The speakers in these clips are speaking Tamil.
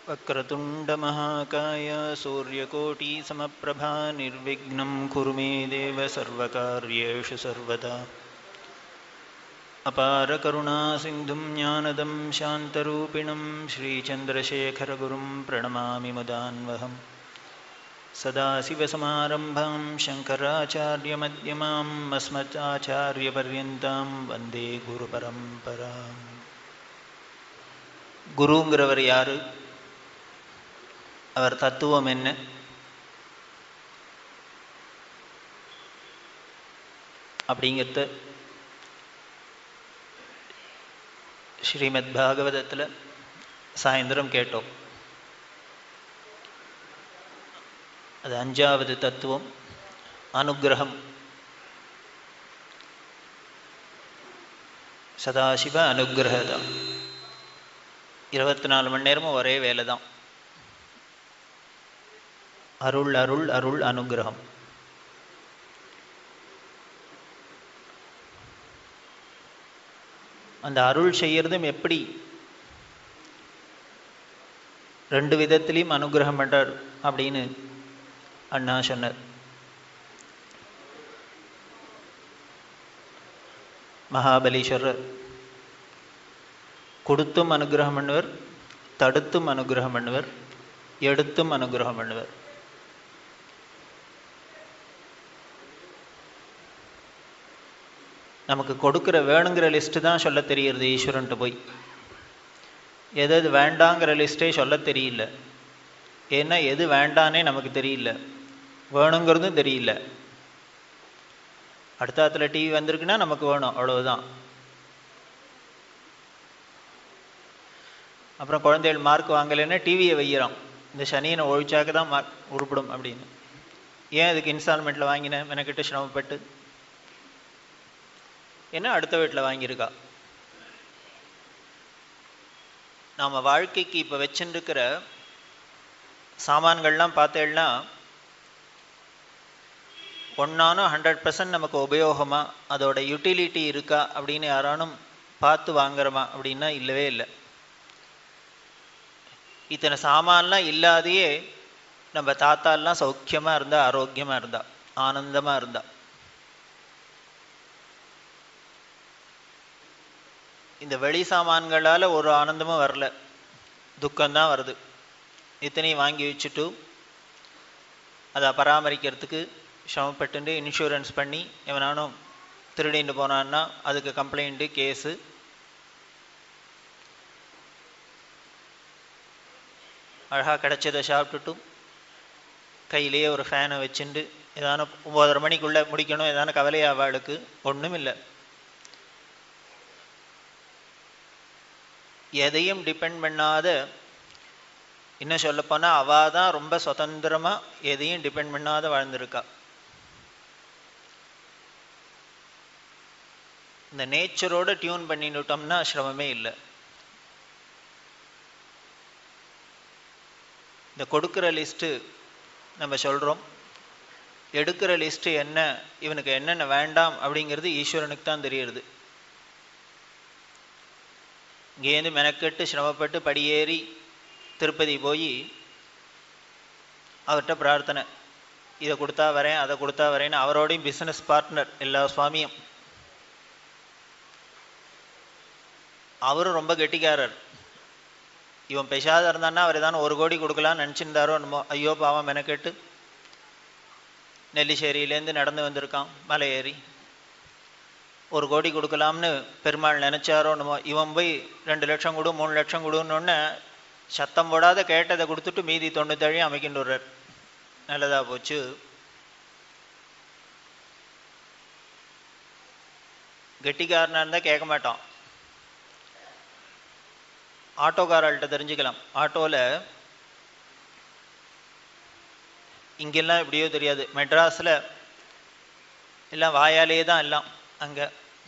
वक्रतुण्डमहाकाय सूर्यकोटिसमप्रभा निर्विघ्नं कुरु मे देव सर्वकार्येषु सर्वदा अपारकरुणासिन्धुं ज्ञानदं शान्तरूपिणं श्रीचन्द्रशेखरगुरुं प्रणमामि मुदान्वहम् सदाशिवसमारम्भां शङ्कराचार्यमध्यमाम् अस्मदाचार्यपर्यन्तां वन्दे குருபரம்பராம் குருங்கிறவர் யாரு அவர் தத்துவம் என்ன அப்படிங்கிறத ஸ்ரீமத் பாகவதத்தில் சாயந்தரம் கேட்டோம் அது அஞ்சாவது தத்துவம் அனுகிரகம் சதாசிவ அனுகிரகம் இருபத்தி நாலு மணி நேரமும் ஒரே வேலை தான் அருள் அருள் அருள் அனுகிரகம் அந்த அருள் செய்யறதும் எப்படி ரெண்டு விதத்திலையும் அனுகிரகம் பண்றார் அப்படின்னு அண்ணா சொன்னார் மகாபலீஸ்வரர் கொடுத்தும் அனுகிரகம் பண்ணுவர் தடுத்தும் அனுகிரகம் பண்ணுவர் எடுத்தும் அனுகிரகம் பண்ணுவர் நமக்கு கொடுக்குற வேணுங்கிற லிஸ்ட்டு தான் சொல்ல தெரியுறது ஈஸ்வரன்ட்டு போய் எது எது வேண்டாங்கிற லிஸ்ட்டே சொல்ல தெரியல ஏன்னா எது வேண்டானே நமக்கு தெரியல வேணுங்கிறதும் தெரியல அடுத்தாத்துல டிவி வந்திருக்குன்னா நமக்கு வேணும் அவ்வளவுதான் அப்புறம் குழந்தைகள் மார்க் வாங்கலைன்னா டிவியை வைக்கிறோம் இந்த சனியனை ஒழிச்சாக்க தான் மார்க் உருப்படும் அப்படின்னு ஏன் அதுக்கு இன்ஸ்டால்மெண்ட்டில் வாங்கினேன் மெனக்கிட்டு சிரமப்பட்டு ஏன்னா அடுத்த வீட்டில் வாங்கியிருக்கா நாம் வாழ்க்கைக்கு இப்போ வச்சுருக்கிற சாமான்கள்லாம் பார்த்தேன்னா ஒன்றானும் ஹண்ட்ரட் பர்சன்ட் நமக்கு உபயோகமாக அதோட யூட்டிலிட்டி இருக்கா அப்படின்னு யாரானும் பார்த்து வாங்குறோமா அப்படின்னா இல்லவே இல்லை இத்தனை சாமான்லாம் இல்லாதையே நம்ம தாத்தாலாம் சௌக்கியமாக இருந்தா ஆரோக்கியமாக இருந்தா ஆனந்தமாக இருந்தா இந்த வெளி சாமான்களால் ஒரு ஆனந்தமும் வரல துக்கம்தான் வருது இத்தனையும் வாங்கி வச்சுட்டு அதை பராமரிக்கிறதுக்கு சிரமப்பட்டு இன்சூரன்ஸ் பண்ணி எவனானும் திருடிட்டு போனான்னா அதுக்கு கம்ப்ளைண்ட்டு கேஸு அழகாக கிடச்சதை சாப்பிட்டுட்டும் கையிலேயே ஒரு ஃபேனை வச்சுட்டு ஏதான ஒம்பதரை மணிக்குள்ளே முடிக்கணும் ஏதான கவலையாவாளுக்கு ஒன்றும் இல்லை எதையும் டிபெண்ட் பண்ணாத இன்னும் சொல்லப்போனால் அவள் தான் ரொம்ப சுதந்திரமாக எதையும் டிபெண்ட் பண்ணாத வாழ்ந்திருக்கா இந்த நேச்சரோட டியூன் பண்ணிவிட்டோம்னா சிரமமே இல்லை இந்த கொடுக்குற லிஸ்ட்டு நம்ம சொல்கிறோம் எடுக்கிற லிஸ்ட்டு என்ன இவனுக்கு என்னென்ன வேண்டாம் அப்படிங்கிறது ஈஸ்வரனுக்கு தான் தெரியுது இங்கேருந்து மெனக்கெட்டு சிரமப்பட்டு படியேறி திருப்பதி போய் அவர்கிட்ட பிரார்த்தனை இதை கொடுத்தா வரேன் அதை கொடுத்தா வரேன்னு அவரோடையும் பிஸ்னஸ் பார்ட்னர் எல்லா சுவாமியும் அவரும் ரொம்ப கெட்டிக்காரர் இவன் பெஷாத இருந்தான்னா அவர் ஏதாவது ஒரு கோடி கொடுக்கலான்னு நினச்சிருந்தாரோ என்னமோ ஐயோ பாவம் மெனக்கெட்டு நெல்லிச்சேரியிலேருந்து நடந்து வந்திருக்கான் மலை ஏறி ஒரு கோடி கொடுக்கலாம்னு பெருமாள் நினச்சாரோ என்னமோ இவன் போய் ரெண்டு லட்சம் கொடு மூணு லட்சம் கொடுன்னு சத்தம் போடாத கேட்டதை கொடுத்துட்டு மீதி தொண்ணூத்தேழையும் அமைக்கிட்டு வர்றார் நல்லதாக போச்சு கெட்டிக்காரனாக இருந்தால் கேட்க மாட்டான் ஆட்டோக்காரர்கிட்ட தெரிஞ்சுக்கலாம் ஆட்டோவில் இங்கெல்லாம் எப்படியோ தெரியாது மெட்ராஸில் எல்லாம் வாயாலேயே தான் எல்லாம் அங்கே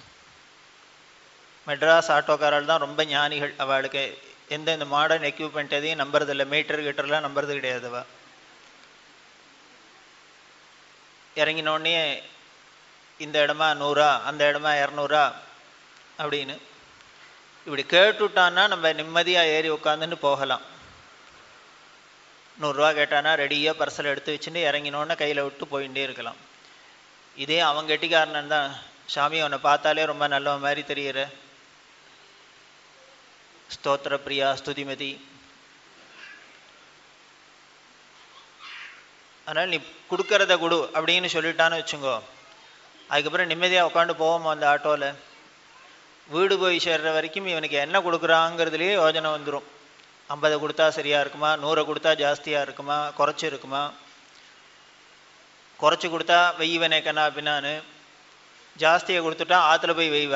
மெட்ராஸ் ஆட்டோக்காரர்கள் தான் ரொம்ப ஞானிகள் அவளுக்கு எந்த இந்த மாடர்ன் எக்யூப்மெண்ட் எதையும் நம்புறதில்லை மீட்டர் கிட்டர்லாம் நம்புறது கிடையாது அவள் இறங்கினோடனே இந்த இடமா நூறா அந்த இடமா இரநூறா அப்படின்னு இப்படி கேட்டுட்டான்னா நம்ம நிம்மதியாக ஏறி உட்காந்துன்னு போகலாம் நூறுரூவா கேட்டானா ரெடியாக பர்சல் எடுத்து வச்சுட்டு இறங்கினோன்னே கையில் விட்டு போயிட்டே இருக்கலாம் இதே அவன் கெட்டிக்காரனன் தான் சாமி அவனை பார்த்தாலே ரொம்ப நல்லவன் மாதிரி தெரியுற ஸ்தோத்திர பிரியா ஸ்துதிமதி அதனால் நீ கொடுக்கறத கொடு அப்படின்னு சொல்லிட்டான்னு வச்சுங்கோ அதுக்கப்புறம் நிம்மதியாக உட்காந்து போவோம் அந்த ஆட்டோவில் வீடு போய் சேர்ற வரைக்கும் இவனுக்கு என்ன கொடுக்குறாங்கிறதுலேயே யோஜனை வந்துடும் ஐம்பதை கொடுத்தா சரியாக இருக்குமா நூறை கொடுத்தா ஜாஸ்தியாக இருக்குமா குறைச்சி இருக்குமா குறைச்சி கொடுத்தா வெய்வனே கண்ணா பின்னான்னு ஜாஸ்தியை கொடுத்துட்டா ஆற்றுல போய் வெய்வா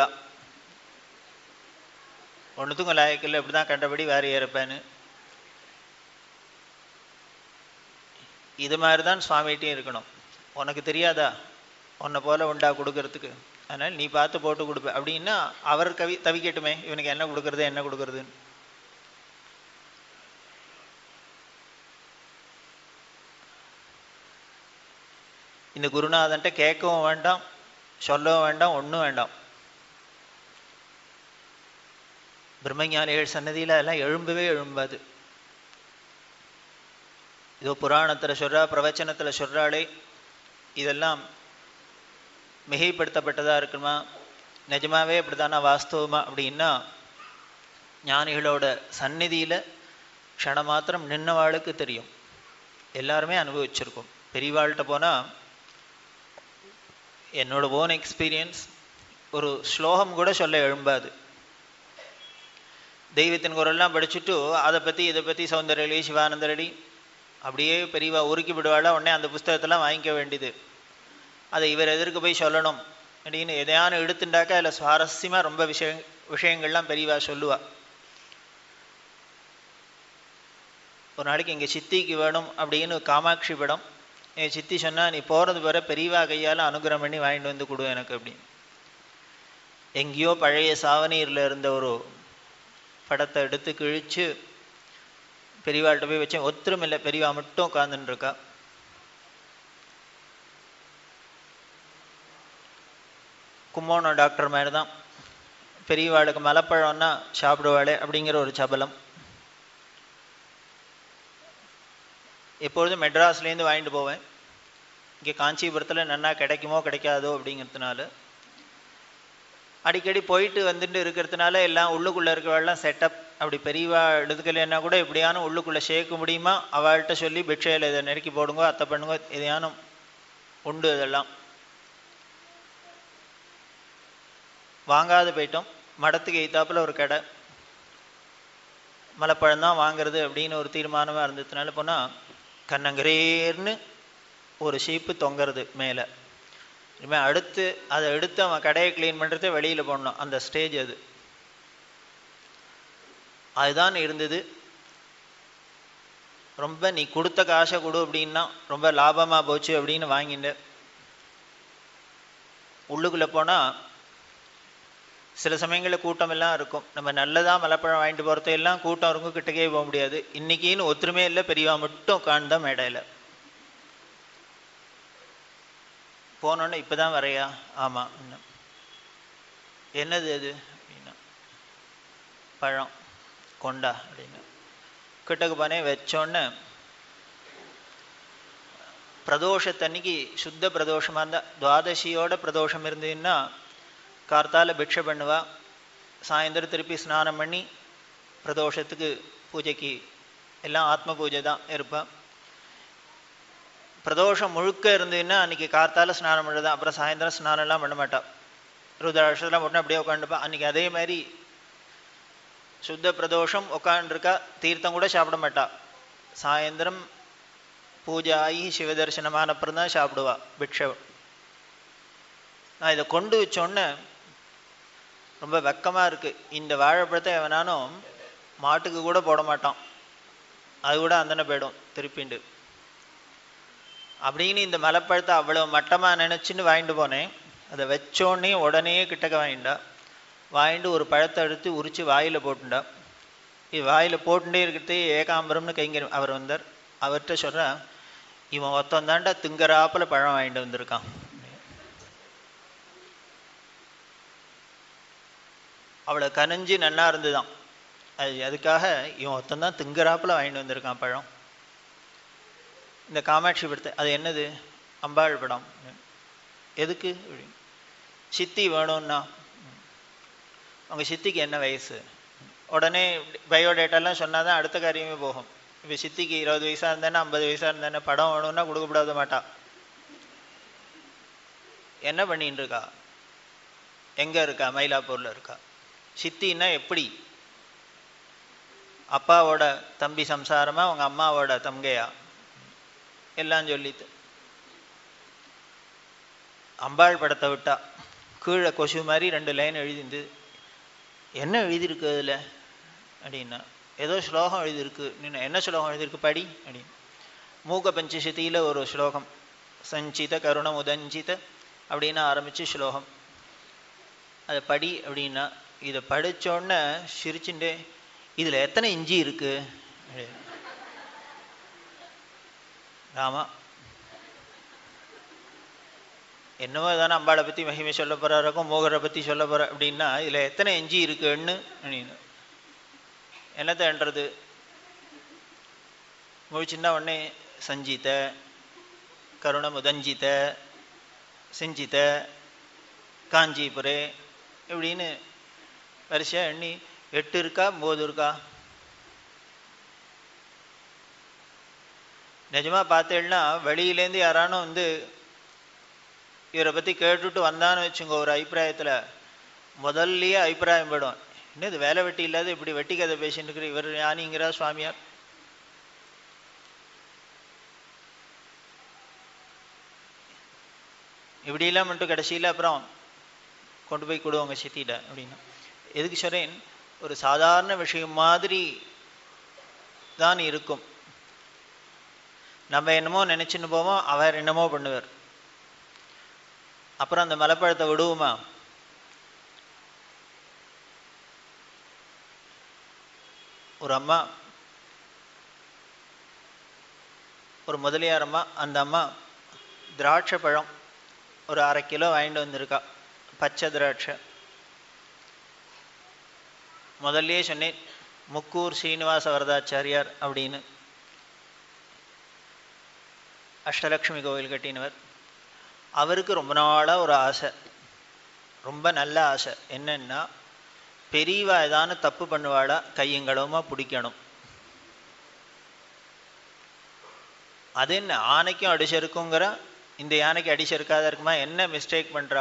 ஒன்றுத்துக்கும் லாயக்கில்லை இப்படி தான் கண்டபடி வேறு ஏறப்பேன்னு இது மாதிரி தான் சுவாமிகிட்டையும் இருக்கணும் உனக்கு தெரியாதா உன்னை போல உண்டா கொடுக்கறதுக்கு அதனால் நீ பார்த்து போட்டு கொடுப்ப அப்படின்னா அவர் கவி தவிக்கட்டுமே இவனுக்கு என்ன கொடுக்கறது என்ன கொடுக்கறதுன்னு இந்த குருநாதன்ட்ட கேட்கவும் வேண்டாம் சொல்லவும் வேண்டாம் ஒன்றும் வேண்டாம் பிரம்மஞானிகள் சன்னதியில் அதெல்லாம் எழும்பவே எழும்பாது இதோ புராணத்தில் சொல்கிறா பிரவச்சனத்தில் சொல்கிறாளே இதெல்லாம் மிகைப்படுத்தப்பட்டதாக இருக்குமா நிஜமாவே அப்படிதானா வாஸ்தவமா அப்படின்னா ஞானிகளோட சந்நிதியில் க்ஷணமாத்திரம் நின்னவாளுக்கு தெரியும் எல்லாருமே அனுபவிச்சிருக்கோம் பெரியவாள்கிட்ட போனால் என்னோட ஓன் எக்ஸ்பீரியன்ஸ் ஒரு ஸ்லோகம் கூட சொல்ல எழும்பாது தெய்வத்தின் குரல்லாம் படிச்சுட்டு அதை பற்றி இதை பற்றி சௌந்தரலி சிவானந்தரடி அப்படியே பெரியவா உருக்கி விடுவாளா உடனே அந்த புஸ்தகத்தெல்லாம் வாங்கிக்க வேண்டியது அதை இவர் எதற்கு போய் சொல்லணும் அப்படின்னு எதையான எடுத்துட்டாக்கா அதில் சுவாரஸ்யமாக ரொம்ப விஷய விஷயங்கள்லாம் பெரியவா சொல்லுவா ஒரு நாளைக்கு எங்கள் சித்திக்கு வேணும் அப்படின்னு காமாட்சி படம் என் சித்தி சொன்னால் நீ போகிறது வர பெரியவா கையால் அனுகிரகம் பண்ணி வாங்கிட்டு வந்து கொடு எனக்கு அப்படின்னு எங்கேயோ பழைய சாவனீரில் இருந்த ஒரு படத்தை எடுத்து கிழித்து பெரியவாள்கிட்ட போய் வச்சேன் ஒத்துரும் இல்லை பெரியவா மட்டும் உட்காந்துன்னு இருக்கா கும்போணம் டாக்டர் மாதிரி தான் பெரியவாளுக்கு மலைப்பழம்னா சாப்பிடுவாளே அப்படிங்கிற ஒரு சபலம் எப்பொழுதும் மெட்ராஸ்லேருந்து வாங்கிட்டு போவேன் இங்கே காஞ்சிபுரத்தில் நன்னா கிடைக்குமோ கிடைக்காதோ அப்படிங்கிறதுனால அடிக்கடி போயிட்டு வந்துட்டு இருக்கிறதுனால எல்லாம் உள்ளுக்குள்ளே இருக்கிறவெல்லாம் செட்டப் அப்படி பெரியவா எடுத்துக்கலைன்னா கூட எப்படியானும் உள்ளுக்குள்ளே சேர்க்க முடியுமா அவள்கிட்ட சொல்லி பிக்ஷையில் இதை நெருக்கி போடுங்க அத்தை பண்ணுங்க எதையானும் உண்டு இதெல்லாம் வாங்காத போயிட்டோம் மடத்துக்கு எய்த்தாப்புல ஒரு கடை மலைப்பழம் தான் வாங்குறது அப்படின்னு ஒரு தீர்மானமாக இருந்ததுனால போனால் கண்ணங்கரேர்னு ஒரு ஷீப்பு தொங்குறது மேலே இனிமேல் அடுத்து அதை எடுத்து அவன் கடையை க்ளீன் பண்ணுறதே வெளியில் போடணும் அந்த ஸ்டேஜ் அது அதுதான் இருந்தது ரொம்ப நீ கொடுத்த காசை கொடு அப்படின்னா ரொம்ப லாபமாக போச்சு அப்படின்னு வாங்கிட்டேன் உள்ளுக்குள்ளே போனால் சில சமயங்களில் கூட்டம் எல்லாம் இருக்கும் நம்ம நல்லதாக மலைப்பழம் வாங்கிட்டு போகிறத எல்லாம் கூட்டம் இருக்கும் கிட்டக்கே போக முடியாது இன்னைக்குன்னு ஒத்துருமே இல்லை பெரியவா மட்டும் உட்காந்துதான் மேடையில் போனோன்னே இப்போ தான் வரையா ஆமாம் இன்னும் என்னது அது அப்படின்னா பழம் கொண்டா அப்படின்னு கிட்டக்கு பானே வச்சோன்னே பிரதோஷத்தன்னைக்கு சுத்த பிரதோஷமாக இருந்தால் துவாதசியோட பிரதோஷம் இருந்ததுன்னா கார்த்தால பிக்ஷை பண்ணுவா சாயந்தரம் திருப்பி ஸ்நானம் பண்ணி பிரதோஷத்துக்கு பூஜைக்கு எல்லாம் ஆத்ம பூஜை தான் இருப்பாள் பிரதோஷம் முழுக்க இருந்ததுன்னா அன்றைக்கி கார்த்தால ஸ்நானம் பண்ணுறது அப்புறம் சாயந்தரம் ஸ்நானம்லாம் பண்ண மாட்டாள் ருத்ராட்சத்தெல்லாம் போட்டு அப்படியே உட்காந்துப்பா அன்றைக்கி அதே மாதிரி சுத்த பிரதோஷம் உட்காந்துருக்கா தீர்த்தம் கூட சாப்பிட மாட்டா சாயந்தரம் பூஜை ஆகி சிவதர்சனமான அப்புறம் தான் சாப்பிடுவா பிக்ஷை நான் இதை கொண்டு வச்சோன்னே ரொம்ப வெக்கமாக இருக்குது இந்த வாழைப்பழத்தை எவனானும் மாட்டுக்கு கூட போட மாட்டான் அது கூட அந்தன போயிடும் திருப்பிண்டு அப்படின்னு இந்த மலைப்பழத்தை அவ்வளோ மட்டமாக நினச்சின்னு வாங்கிட்டு போனேன் அதை வச்சோடனே உடனே கிட்டக்க வாங்கிட்டா வாங்கிட்டு ஒரு பழத்தை எடுத்து உரித்து வாயில் போட்டுண்டா இது வாயில் போட்டுட்டே இருக்கிறதே ஏகாம்பரம்னு கைங்கர் அவர் வந்தார் அவர்கிட்ட சொல்கிறா இவன் ஒருத்தன் தாண்டா திங்கராப்பில் பழம் வாங்கிட்டு வந்திருக்கான் அவளை கனிஞ்சு நன்னா இருந்துதான் அது அதுக்காக இவன் ஒருத்தன் தான் திங்கராப்பில் வாங்கிட்டு வந்திருக்கான் பழம் இந்த காமாட்சி படத்தை அது என்னது அம்பாள் படம் எதுக்கு அப்படின்னு சித்தி வேணும்னா அவங்க சித்திக்கு என்ன வயசு உடனே பயோடேட்டாலாம் சொன்னால் தான் அடுத்த காரியமே போகும் இப்போ சித்திக்கு இருபது வயசாக இருந்தானே ஐம்பது வயசாக இருந்தானே படம் வேணும்னா கொடுக்கப்படாத மாட்டா என்ன பண்ணிட்டு இருக்கா எங்கே இருக்கா மயிலாப்பூரில் இருக்கா சித்தின்னா எப்படி அப்பாவோட தம்பி சம்சாரமா அவங்க அம்மாவோட தங்கையா எல்லாம் சொல்லித்து அம்பாள் படத்தை விட்டா கீழே கொசு மாதிரி ரெண்டு லைன் எழுதிந்து என்ன எழுதியிருக்கு அதில் அப்படின்னா ஏதோ ஸ்லோகம் எழுதியிருக்கு நீ என்ன ஸ்லோகம் எழுதியிருக்கு படி அப்படின்னு மூக பஞ்சசதியில் ஒரு ஸ்லோகம் சஞ்சித கருணம் உதஞ்சித அப்படின்னு ஆரம்பித்து ஸ்லோகம் அதை படி அப்படின்னா இதை படித்தோடனே சிரிச்சுட்டே இதில் எத்தனை இஞ்சி இருக்கு ஆமா என்னவோ தானே அம்பாளை பற்றி மகிமை சொல்ல போகிறாருக்கும் மோகரை பற்றி சொல்ல போகிற அப்படின்னா இதில் எத்தனை எஞ்சி இருக்குன்னு அப்படின்னு என்னத்தன்றது முழிச்சுன்னா உடனே சஞ்சித கருணமுதஞ்சித செஞ்சித காஞ்சிபுரே இப்படின்னு வரிசையாக எண்ணி எட்டு இருக்கா ஒம்பது இருக்கா நிஜமாக பார்த்தேன்னா வெளியிலேருந்து யாரானும் வந்து இவரை பற்றி கேட்டுட்டு வந்தான்னு வச்சுங்க ஒரு அபிப்பிராயத்தில் முதல்லயே அபிப்பிராயம் போயிடும் என்ன இது வேலை வெட்டி இல்லாத இப்படி வெட்டி கதை பேசிட்டு இருக்கிற இவர் ஞானிங்கிறா சுவாமியார் இப்படிலாம் மட்டும் கடைசியில் அப்புறம் கொண்டு போய் கொடுவாங்க சித்திட்ட அப்படின்னா எதுக்கு சொல்றேன் ஒரு சாதாரண விஷயம் மாதிரி தான் இருக்கும் நம்ம என்னமோ நினைச்சுன்னு போவோம் அவர் என்னமோ பண்ணுவார் அப்புறம் அந்த மலைப்பழத்தை விடுவோமா ஒரு அம்மா ஒரு முதலியார் அம்மா அந்த அம்மா திராட்சை பழம் ஒரு அரை கிலோ வாங்கிட்டு வந்திருக்கா பச்சை திராட்சை முதல்லயே சொன்னேன் முக்கூர் ஸ்ரீனிவாச வரதாச்சாரியார் அப்படின்னு அஷ்டலக்ஷ்மி கோவில் கட்டினவர் அவருக்கு ரொம்ப நாளாக ஒரு ஆசை ரொம்ப நல்ல ஆசை என்னன்னா பெரியவா ஏதானு தப்பு பண்ணுவாளா கையங்களவுமா பிடிக்கணும் அது என்ன ஆனைக்கும் அடிச்சிருக்குங்கிற இந்த யானைக்கு அடிச்சிருக்காத இருக்குமா என்ன மிஸ்டேக் பண்றா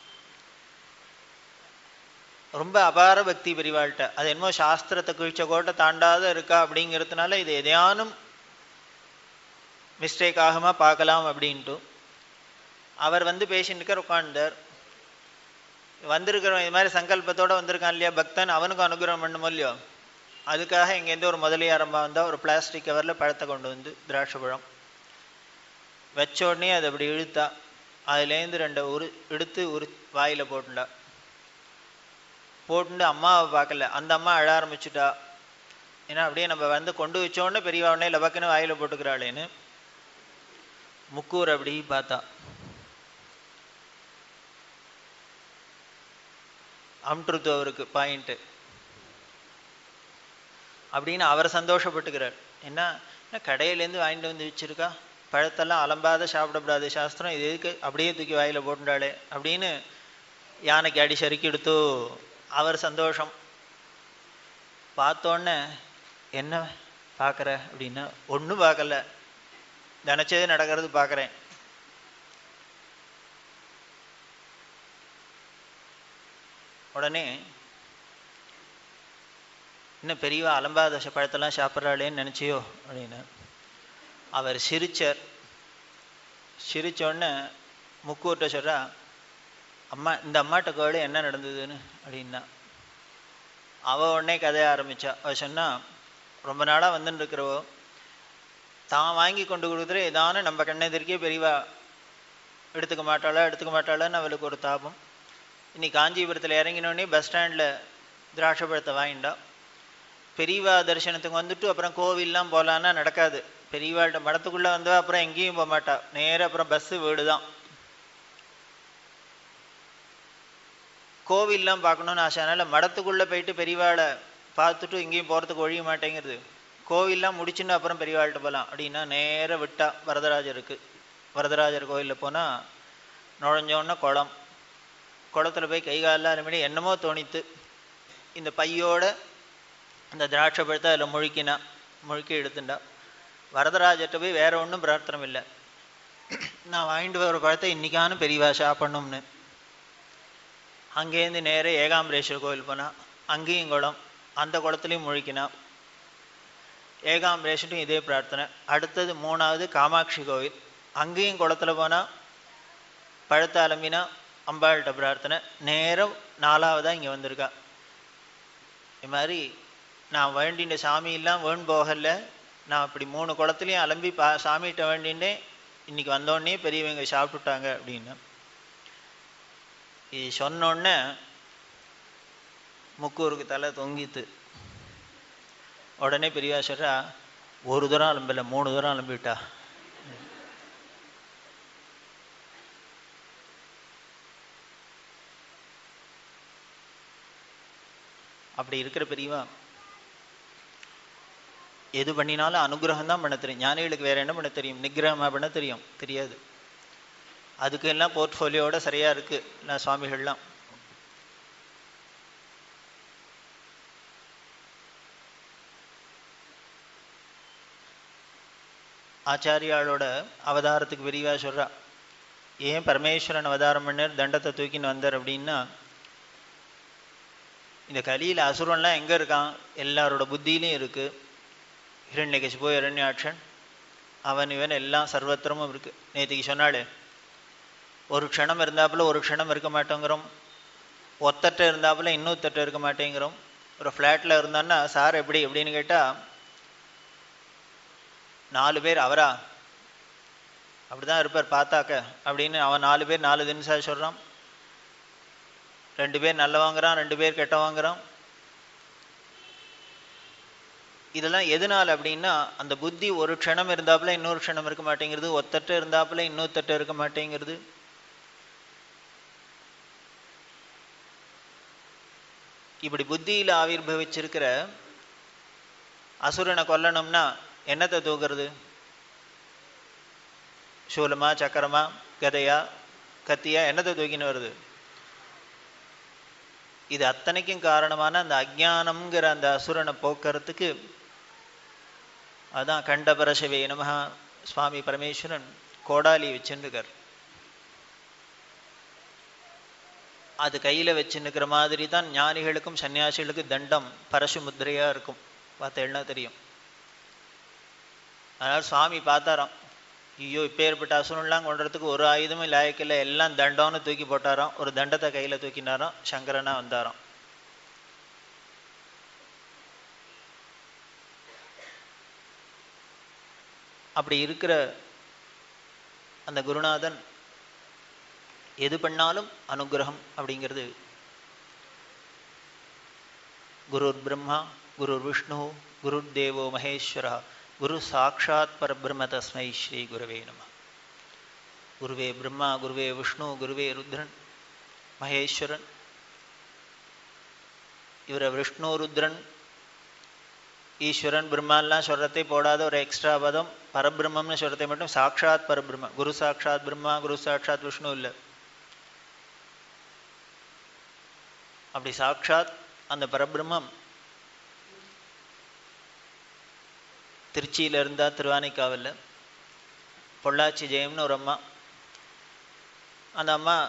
ரொம்ப அபார பக்தி பெரிவாள்கிட்ட அது என்னமோ சாஸ்திரத்தை குழிச்ச கோட்டை தாண்டாத இருக்கா அப்படிங்கிறதுனால இது எதையானும் மிஸ்டேக் ஆகுமா பார்க்கலாம் அப்படின்ட்டு அவர் வந்து பேசிட்டு உட்காந்தார் வந்திருக்கிறவன் இது மாதிரி சங்கல்பத்தோட வந்திருக்கான் இல்லையா பக்தன் அவனுக்கும் அனுகிரகம் பண்ணுமோ இல்லையோ அதுக்காக இங்கேருந்து ஒரு முதலியாரம்மா வந்தால் ஒரு பிளாஸ்டிக் கவரில் பழத்தை கொண்டு வந்து திராட்சை பழம் வச்ச உடனே அதை அப்படி இழுத்தா அதுலேருந்து ரெண்டு உரு எடுத்து உரு வாயில் போட்டுண்டா போட்டுண்டு அம்மாவை பார்க்கல அந்த அம்மா அழ ஆரம்பிச்சுட்டா ஏன்னா அப்படியே நம்ம வந்து கொண்டு வச்சோடனே பெரியவா உடனே லபக்குன்னு வாயில் போட்டுக்கிறாளேன்னு முக்கூர் அப்படி பார்த்தா அம்ட்ருத்து அவருக்கு பாயிண்ட்டு அப்படின்னு அவர் சந்தோஷப்பட்டுக்கிறார் என்ன என்ன கடையிலேருந்து வாங்கிட்டு வந்து வச்சிருக்கா பழத்தெல்லாம் அலம்பாத சாப்பிடக்கூடாது சாஸ்திரம் இது எதுக்கு அப்படியே தூக்கி வாயில் போட்டுண்டாளே அப்படின்னு யானைக்கு அடி சறுக்கி எடுத்து அவர் சந்தோஷம் பார்த்தோன்னே என்ன பார்க்குற அப்படின்னா ஒன்றும் பார்க்கல நினச்சது நடக்கிறது பார்க்குறேன் உடனே இன்னும் பெரியவா அலம்பாத பழத்தெல்லாம் சாப்பிட்றாளேன்னு நினச்சியோ அப்படின்னு அவர் சிரிச்சார் சிரிச்சோடனே முக்கூர்ட்ட சொல்கிறா அம்மா இந்த அம்மாட்ட கேளு என்ன நடந்ததுன்னு அப்படின்னா அவ உடனே கதைய ஆரம்பிச்சா அவ சொன்னா ரொம்ப நாளாக வந்துன்னு இருக்கிறவோ தான் வாங்கி கொண்டு கொடுக்குற ஏதானு நம்ம கண்ணெதிர்க்கே பெரியவா எடுத்துக்க மாட்டாளா எடுத்துக்க மாட்டாளான்னு அவளுக்கு ஒரு தாபம் இன்னைக்கு காஞ்சிபுரத்தில் இறங்கினோடனே பஸ் ஸ்டாண்டில் திராட்சை பழத்தை வாங்கிட்டா பெரியவா தரிசனத்துக்கு வந்துட்டு அப்புறம் கோவில்லாம் போகலான்னா நடக்காது பெரியவாள்கிட்ட மடத்துக்குள்ளே வந்தா அப்புறம் எங்கேயும் போக மாட்டா நேராக அப்புறம் பஸ்ஸு வீடு தான் கோவில்லாம் பார்க்கணுன்னு ஆசை அதனால் மடத்துக்குள்ளே போயிட்டு பெரியவாளை பார்த்துட்டு எங்கேயும் போகிறதுக்கு ஒழிய மாட்டேங்கிறது கோவில்லாம் முடிச்சுன்னு அப்புறம் பெரியவாள்கிட்ட போகலாம் அப்படின்னா நேராக விட்டா வரதராஜருக்கு வரதராஜர் கோயிலில் போனால் நுழைஞ்சோன்னா குளம் குளத்துல போய் கை காலெல்லாம் அலுமினி என்னமோ தோணித்து இந்த பையோட அந்த திராட்சை பழத்தை அதில் முழுக்கினா முழுக்கி எடுத்துட்டா வரதராஜர்கிட்ட போய் வேற ஒன்றும் பிரார்த்தனை இல்லை நான் வாங்கிட்டு வர பழத்தை இன்னைக்கானு பெரியவா சாப்பிடணும்னு அங்கேருந்து நேரே ஏகாம்பரேஸ்வரர் கோவில் போனா அங்கேயும் குளம் அந்த குளத்துலையும் முழுக்கினா ஏகாம்பரேஸ்வரும் இதே பிரார்த்தனை அடுத்தது மூணாவது காமாட்சி கோவில் அங்கேயும் குளத்துல போனா பழத்தை அலம்பினா அம்பாள்கிட்ட பிரார்த்தனை நேரம் நாலாவதா இங்கே வந்திருக்கா இது மாதிரி நான் வேண்டின சாமியெல்லாம் வேண் போகல நான் இப்படி மூணு குளத்துலையும் அலம்பி பா சாமிகிட்ட வேண்டினேன் இன்னைக்கு வந்தோடனே பெரியவங்க சாப்பிட்டுட்டாங்க அப்படின்னு இது சொன்னோடனே முக்கூருக்கு தலை தொங்கித்து உடனே பெரியவா சொல்றா ஒரு தூரம் அலம்பல மூணு தூரம் அலம்பிவிட்டா அப்படி இருக்கிற பெரியவா எது பண்ணினாலும் அனுகிரகம் தான் பண்ண தெரியும் ஞானிகளுக்கு வேற என்ன பண்ண தெரியும் நிகிரகமா பண்ண தெரியும் தெரியாது அதுக்கு எல்லாம் போர்ட்ஃபோலியோட சரியா இருக்கு நான் சுவாமிகள்லாம் ஆச்சாரியாளோட அவதாரத்துக்கு விரிவா சொல்றா ஏன் பரமேஸ்வரன் அவதாரம் பண்ணார் தண்டத்தை தூக்கின்னு வந்தார் அப்படின்னா இந்த கலியில அசுரன்லாம் எங்க இருக்கான் எல்லாரோட புத்தியிலையும் இருக்கு ஹிரண்யகசிபு இரண்யாட்சன் அவன் இவன் எல்லாம் சர்வத்திரமும் இருக்கு நேற்றுக்கு சொன்னாலே ஒரு க்ஷணம் இருந்தாப்புல ஒரு க்ஷணம் இருக்க மாட்டோங்கிறோம் ஒத்தட்ட இருந்தாப்புல இன்னொருத்தட்ட இருக்க மாட்டேங்கிறோம் ஒரு ஃப்ளாட்டில் இருந்தான்னா சார் எப்படி எப்படின்னு கேட்டால் நாலு பேர் அவரா அப்படிதான் இருப்பார் பார்த்தாக்க அப்படின்னு அவன் நாலு பேர் நாலு தினசா சொல்கிறான் ரெண்டு பேர் நல்ல வாங்குறான் ரெண்டு பேர் கெட்ட வாங்குறான் இதெல்லாம் எதனால் அப்படின்னா அந்த புத்தி ஒரு க்ஷணம் இருந்தாப்புல இன்னொரு க்ஷணம் இருக்க மாட்டேங்கிறது ஒத்தட்ட இருந்தாப்புல இன்னொருத்தட்ட இருக்க மாட்டேங்கிறது இப்படி புத்தியில் ஆவிர்வவிச்சிருக்கிற அசுரனை கொல்லணும்னா என்னத்தை தூக்குறது சூலமா சக்கரமா கதையா கத்தியா என்னத்தை தூக்கின்னு வருது இது அத்தனைக்கும் காரணமான அந்த அஜானம்ங்கிற அந்த அசுரனை போக்குறதுக்கு அதான் கண்டபரசவே நமஹ சுவாமி பரமேஸ்வரன் கோடாலி வச்சுருக்கார் அது கையில வச்சுன்னுக்கிற மாதிரி தான் ஞானிகளுக்கும் சன்னியாசிகளுக்கும் தண்டம் பரசு முத்திரையா இருக்கும் பார்த்தேன்னா தெரியும் அதனால சுவாமி பார்த்தாராம் ஐயோ இப்பேற்பட்ட அசுரன்லாம் கொண்டுறதுக்கு ஒரு ஆயுதமும் லாயக்கில்ல எல்லாம் தண்டம்னு தூக்கி போட்டாராம் ஒரு தண்டத்தை கையில தூக்கினாராம் சங்கரனா வந்தாராம் அப்படி இருக்கிற அந்த குருநாதன் எது பண்ணாலும் அனுகிரகம் அப்படிங்கிறது குருர் பிரம்மா குருர் விஷ்ணு குருர் தேவோ மகேஸ்வரா குரு சாட்சாத் பரபிரம்ம தஸ்மை ஸ்ரீ குருவே நம குருவே பிரம்மா குருவே விஷ்ணு குருவே ருத்ரன் மகேஸ்வரன் இவரை விஷ்ணு ருத்ரன் ஈஸ்வரன் பிரம்மாலாம் சொல்றதை போடாத ஒரு எக்ஸ்ட்ரா பதம் பரபிரம்மம்னு சொல்றதை மட்டும் சாட்சாத் பரபிரம்ம குரு சாட்சாத் பிரம்மா குரு சாட்சாத் விஷ்ணு இல்லை அப்படி சாட்சாத் அந்த பரபிரம்மம் திருச்சியில் இருந்தா திருவானைக்காவலில் பொள்ளாச்சி ஜெயம்னு ஒரு அம்மா அந்த அம்மா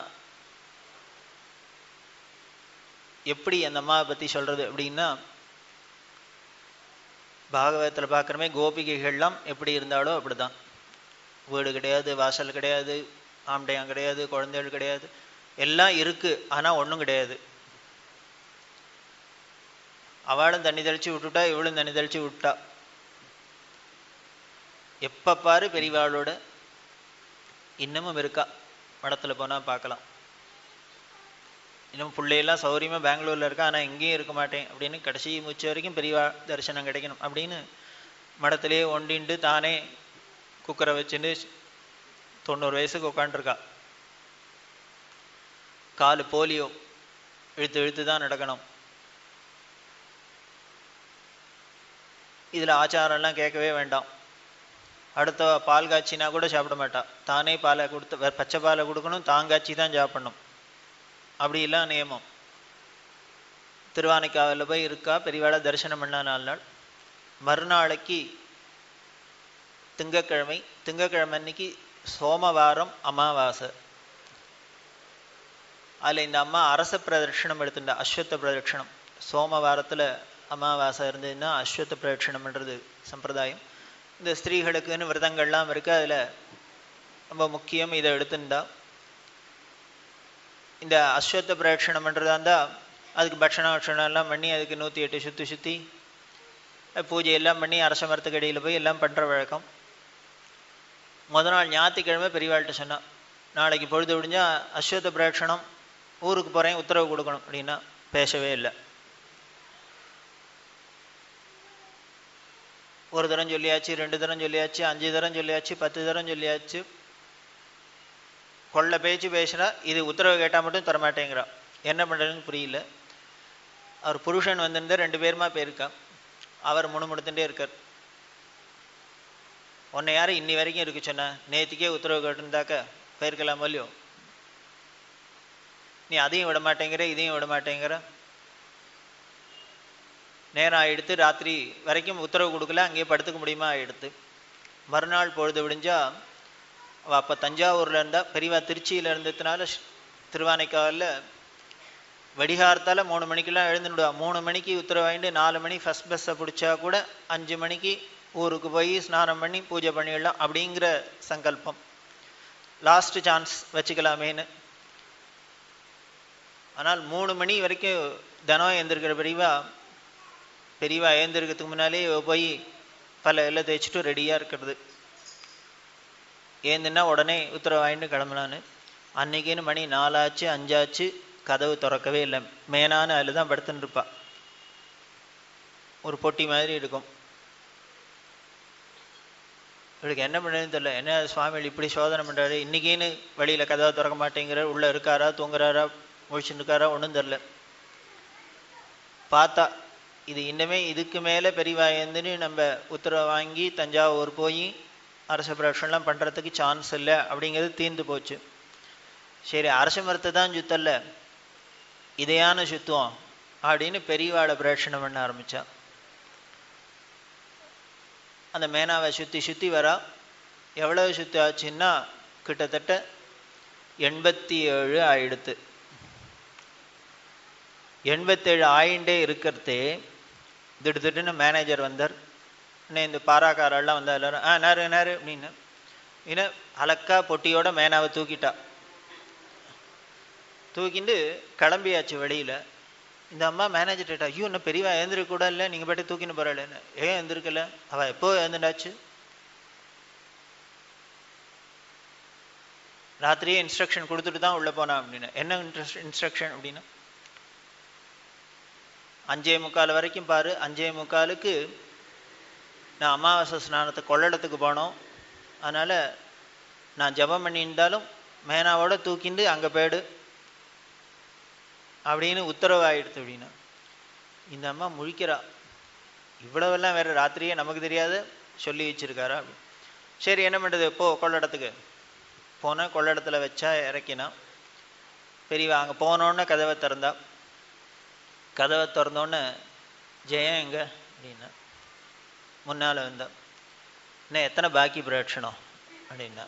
எப்படி அந்த அம்மாவை பற்றி சொல்கிறது அப்படின்னா பாகவதத்தில் பார்க்குறமே கோபிகைகள்லாம் எப்படி இருந்தாலோ அப்படிதான் வீடு கிடையாது வாசல் கிடையாது ஆம்படையான் கிடையாது குழந்தைகள் கிடையாது எல்லாம் இருக்கு ஆனால் ஒன்றும் கிடையாது அவளும் தண்ணி தெளிச்சு விட்டுட்டா இவளும் தண்ணி தெளிச்சு விட்டா எப்போ பாரு பெரியவாளோட இன்னமும் இருக்கா மடத்துல போனால் பார்க்கலாம் இன்னும் பிள்ளையெல்லாம் சௌரியமாக பெங்களூரில் இருக்கா ஆனால் எங்கேயும் இருக்க மாட்டேன் அப்படின்னு கடைசி மூச்சு வரைக்கும் பெரியவா தரிசனம் கிடைக்கணும் அப்படின்னு மடத்திலே ஒண்டிண்டு தானே குக்கரை வச்சுட்டு தொண்ணூறு வயசுக்கு உட்காந்துருக்கா காலு போலியோ இழுத்து இழுத்து தான் நடக்கணும் இதில் ஆச்சாரம்லாம் கேட்கவே வேண்டாம் அடுத்த பால் காய்ச்சினா கூட சாப்பிட மாட்டா தானே பாலை கொடுத்து வேற பச்சை பாலை கொடுக்கணும் தான் காய்ச்சி தான் சாப்பிடணும் அப்படிலாம் நியமம் திருவானைக்காவில் போய் இருக்கா பெரியவாளை தரிசனம் பண்ணா நாலு நாள் மறுநாளைக்கு திங்கக்கிழமை திங்கக்கிழமை அன்னைக்கு சோமவாரம் அமாவாசை அதில் இந்த அம்மா அரச பிரதட்சணம் எடுத்துட்டா அஸ்வத்த பிரதட்சணம் சோமவாரத்தில் அமாவாசை இருந்ததுன்னா அஸ்வத்த பிரதட்சணம்ன்றது சம்பிரதாயம் இந்த ஸ்திரீகளுக்குன்னு விரதங்கள்லாம் இருக்குது அதில் ரொம்ப முக்கியம் இதை எடுத்துட்டா இந்த அஸ்வத்த பிரதட்சணம்ன்றதா இருந்தால் அதுக்கு பட்சண பட்சணம் எல்லாம் பண்ணி அதுக்கு நூற்றி எட்டு சுற்றி சுற்றி பூஜை எல்லாம் பண்ணி அரச மரத்துக்கு இடையில் போய் எல்லாம் பண்ணுற வழக்கம் முத நாள் ஞாயிற்றுக்கிழமை பெரியவாள்கிட்ட சொன்னான் நாளைக்கு பொழுது விடிஞ்சா அஸ்வத்த பிரதட்சணம் ஊருக்கு போகிறேன் உத்தரவு கொடுக்கணும் அப்படின்னா பேசவே இல்லை ஒரு தரம் சொல்லியாச்சு ரெண்டு தரம் சொல்லியாச்சு அஞ்சு தரம் சொல்லியாச்சு பத்து தரம் சொல்லியாச்சு கொள்ள பேச்சு பேசுனா இது உத்தரவு கேட்டால் மட்டும் தரமாட்டேங்கிறா என்ன பண்ணுறதுன்னு புரியல அவர் புருஷன் வந்திருந்தா ரெண்டு பேருமா போயிருக்கா அவர் முணுமுணுத்துட்டே இருக்கார் உன்னை யாரும் இன்னி வரைக்கும் இருக்கு சொன்னா நேத்திக்கே உத்தரவு கேட்டிருந்தாக்க போயிருக்கலாம் இல்லையோ நீ அதையும் விட மாட்டேங்கிற இதையும் விட மாட்டேங்கிற நேரம் ஆயிடுத்து ராத்திரி வரைக்கும் உத்தரவு கொடுக்கல அங்கேயே படுத்துக்க முடியுமா ஆயிடுத்து மறுநாள் பொழுது விடிஞ்சா அவள் அப்போ தஞ்சாவூரில் இருந்தா பெரியவா திருச்சியில் இருந்ததுனால திருவானைக்காவில் வெடிகாரத்தால் மூணு மணிக்கெல்லாம் எழுந்துடுவா மூணு மணிக்கு உத்தரவாயிட்டு நாலு மணி ஃபஸ்ட் பஸ்ஸை பிடிச்சா கூட அஞ்சு மணிக்கு ஊருக்கு போய் ஸ்நானம் பண்ணி பூஜை பண்ணிடலாம் அப்படிங்கிற சங்கல்பம் லாஸ்ட் சான்ஸ் வச்சுக்கலாமேன்னு ஆனால் மூணு மணி வரைக்கும் தினம் எழுந்திருக்கிற பெரியவா பெரியவா எழுந்திருக்கிறதுக்கு முன்னாலே போய் பல எல்லாம் தேய்ச்சிட்டு ரெடியாக இருக்கிறது ஏந்துன்னா உடனே உத்தரவு வாங்கிட்டு கிளம்பலான்னு அன்னைக்குன்னு மணி நாலாச்சு அஞ்சாச்சு கதவு திறக்கவே இல்லை மேனான்னு அதில் தான் படுத்துன்னு இருப்பா ஒரு பொட்டி மாதிரி இருக்கும் இவளுக்கு என்ன பண்ணுறதுன்னு தெரியல என்ன சுவாமிகள் இப்படி சோதனை பண்ணுறாரு இன்னைக்குன்னு வெளியில் கதவை திறக்க மாட்டேங்கிறார் உள்ளே இருக்காரா தூங்குறாரா முழிச்சுட்டு இருக்காரா ஒன்றும் தெரில பார்த்தா இது இன்னமே இதுக்கு மேலே பெரியவாயந்துன்னு நம்ம உத்தரவை வாங்கி தஞ்சாவூர் போய் அரச பிரஷன்லாம் பண்ணுறதுக்கு சான்ஸ் இல்லை அப்படிங்கிறது தீர்ந்து போச்சு சரி அரச மரத்தை தான் சுத்தல்ல இதையான சுத்துவோம் அப்படின்னு பெரியவாளை பிரேஷனை பண்ண ஆரம்பித்தா அந்த மேனாவை சுற்றி சுற்றி வரா எவ்வளவு சுற்றி ஆச்சுன்னா கிட்டத்தட்ட எண்பத்தி ஏழு ஆயிடுத்து எண்பத்தேழு ஆயிண்டே இருக்கிறதே திடு திடுன்னு மேனேஜர் வந்தார் இன்னும் இந்த பாராக்காரெல்லாம் வந்தா எல்லாரும் ஆ நேரு நேரு அப்படின்னு இன்னும் அலக்கா பொட்டியோட மேனாவை தூக்கிட்டா தூக்கிட்டு கிளம்பியாச்சு வெளியில் இந்த அம்மா மேனேஜர் கேட்டா ஐயோ இன்னும் பெரியவா எழுந்திருக்க கூட இல்லை நீங்கள் பாட்டு தூக்கின்னு போகிறாள் ஏன் எழுந்திருக்கல அவள் எப்போ எழுந்துட்டாச்சு ராத்திரியே இன்ஸ்ட்ரக்ஷன் கொடுத்துட்டு தான் உள்ளே போனா அப்படின்னு என்ன இன்ட்ரெஸ்ட் இன்ஸ்ட்ரக்ஷன் அப்படின்னா அஞ்சே முக்கால் வரைக்கும் பாரு அஞ்சே முக்காலுக்கு நான் அமாவாசை ஸ்நானத்தை கொள்ளடத்துக்கு போனோம் அதனால் நான் ஜபம் பண்ணியிருந்தாலும் மேனாவோட தூக்கிண்டு அங்கே போயிடு அப்படின்னு உத்தரவாயிடுது அப்படின்னா இந்த அம்மா முழிக்கிறா இவ்வளவெல்லாம் வேற ராத்திரியே நமக்கு தெரியாது சொல்லி வச்சிருக்காரா அப்படி சரி என்ன பண்ணுறது போ கொள்ளடத்துக்கு போனால் கொள்ளடத்தில் வச்சா இறக்கினா பெரியவா அங்கே போனோன்னே கதவை திறந்தா கதவை திறந்தோன்னே ஜெயம் எங்க அப்படின்னா முன்னால் வந்தா இன்னும் எத்தனை பாக்கி பிரட்சணம் அப்படின்னா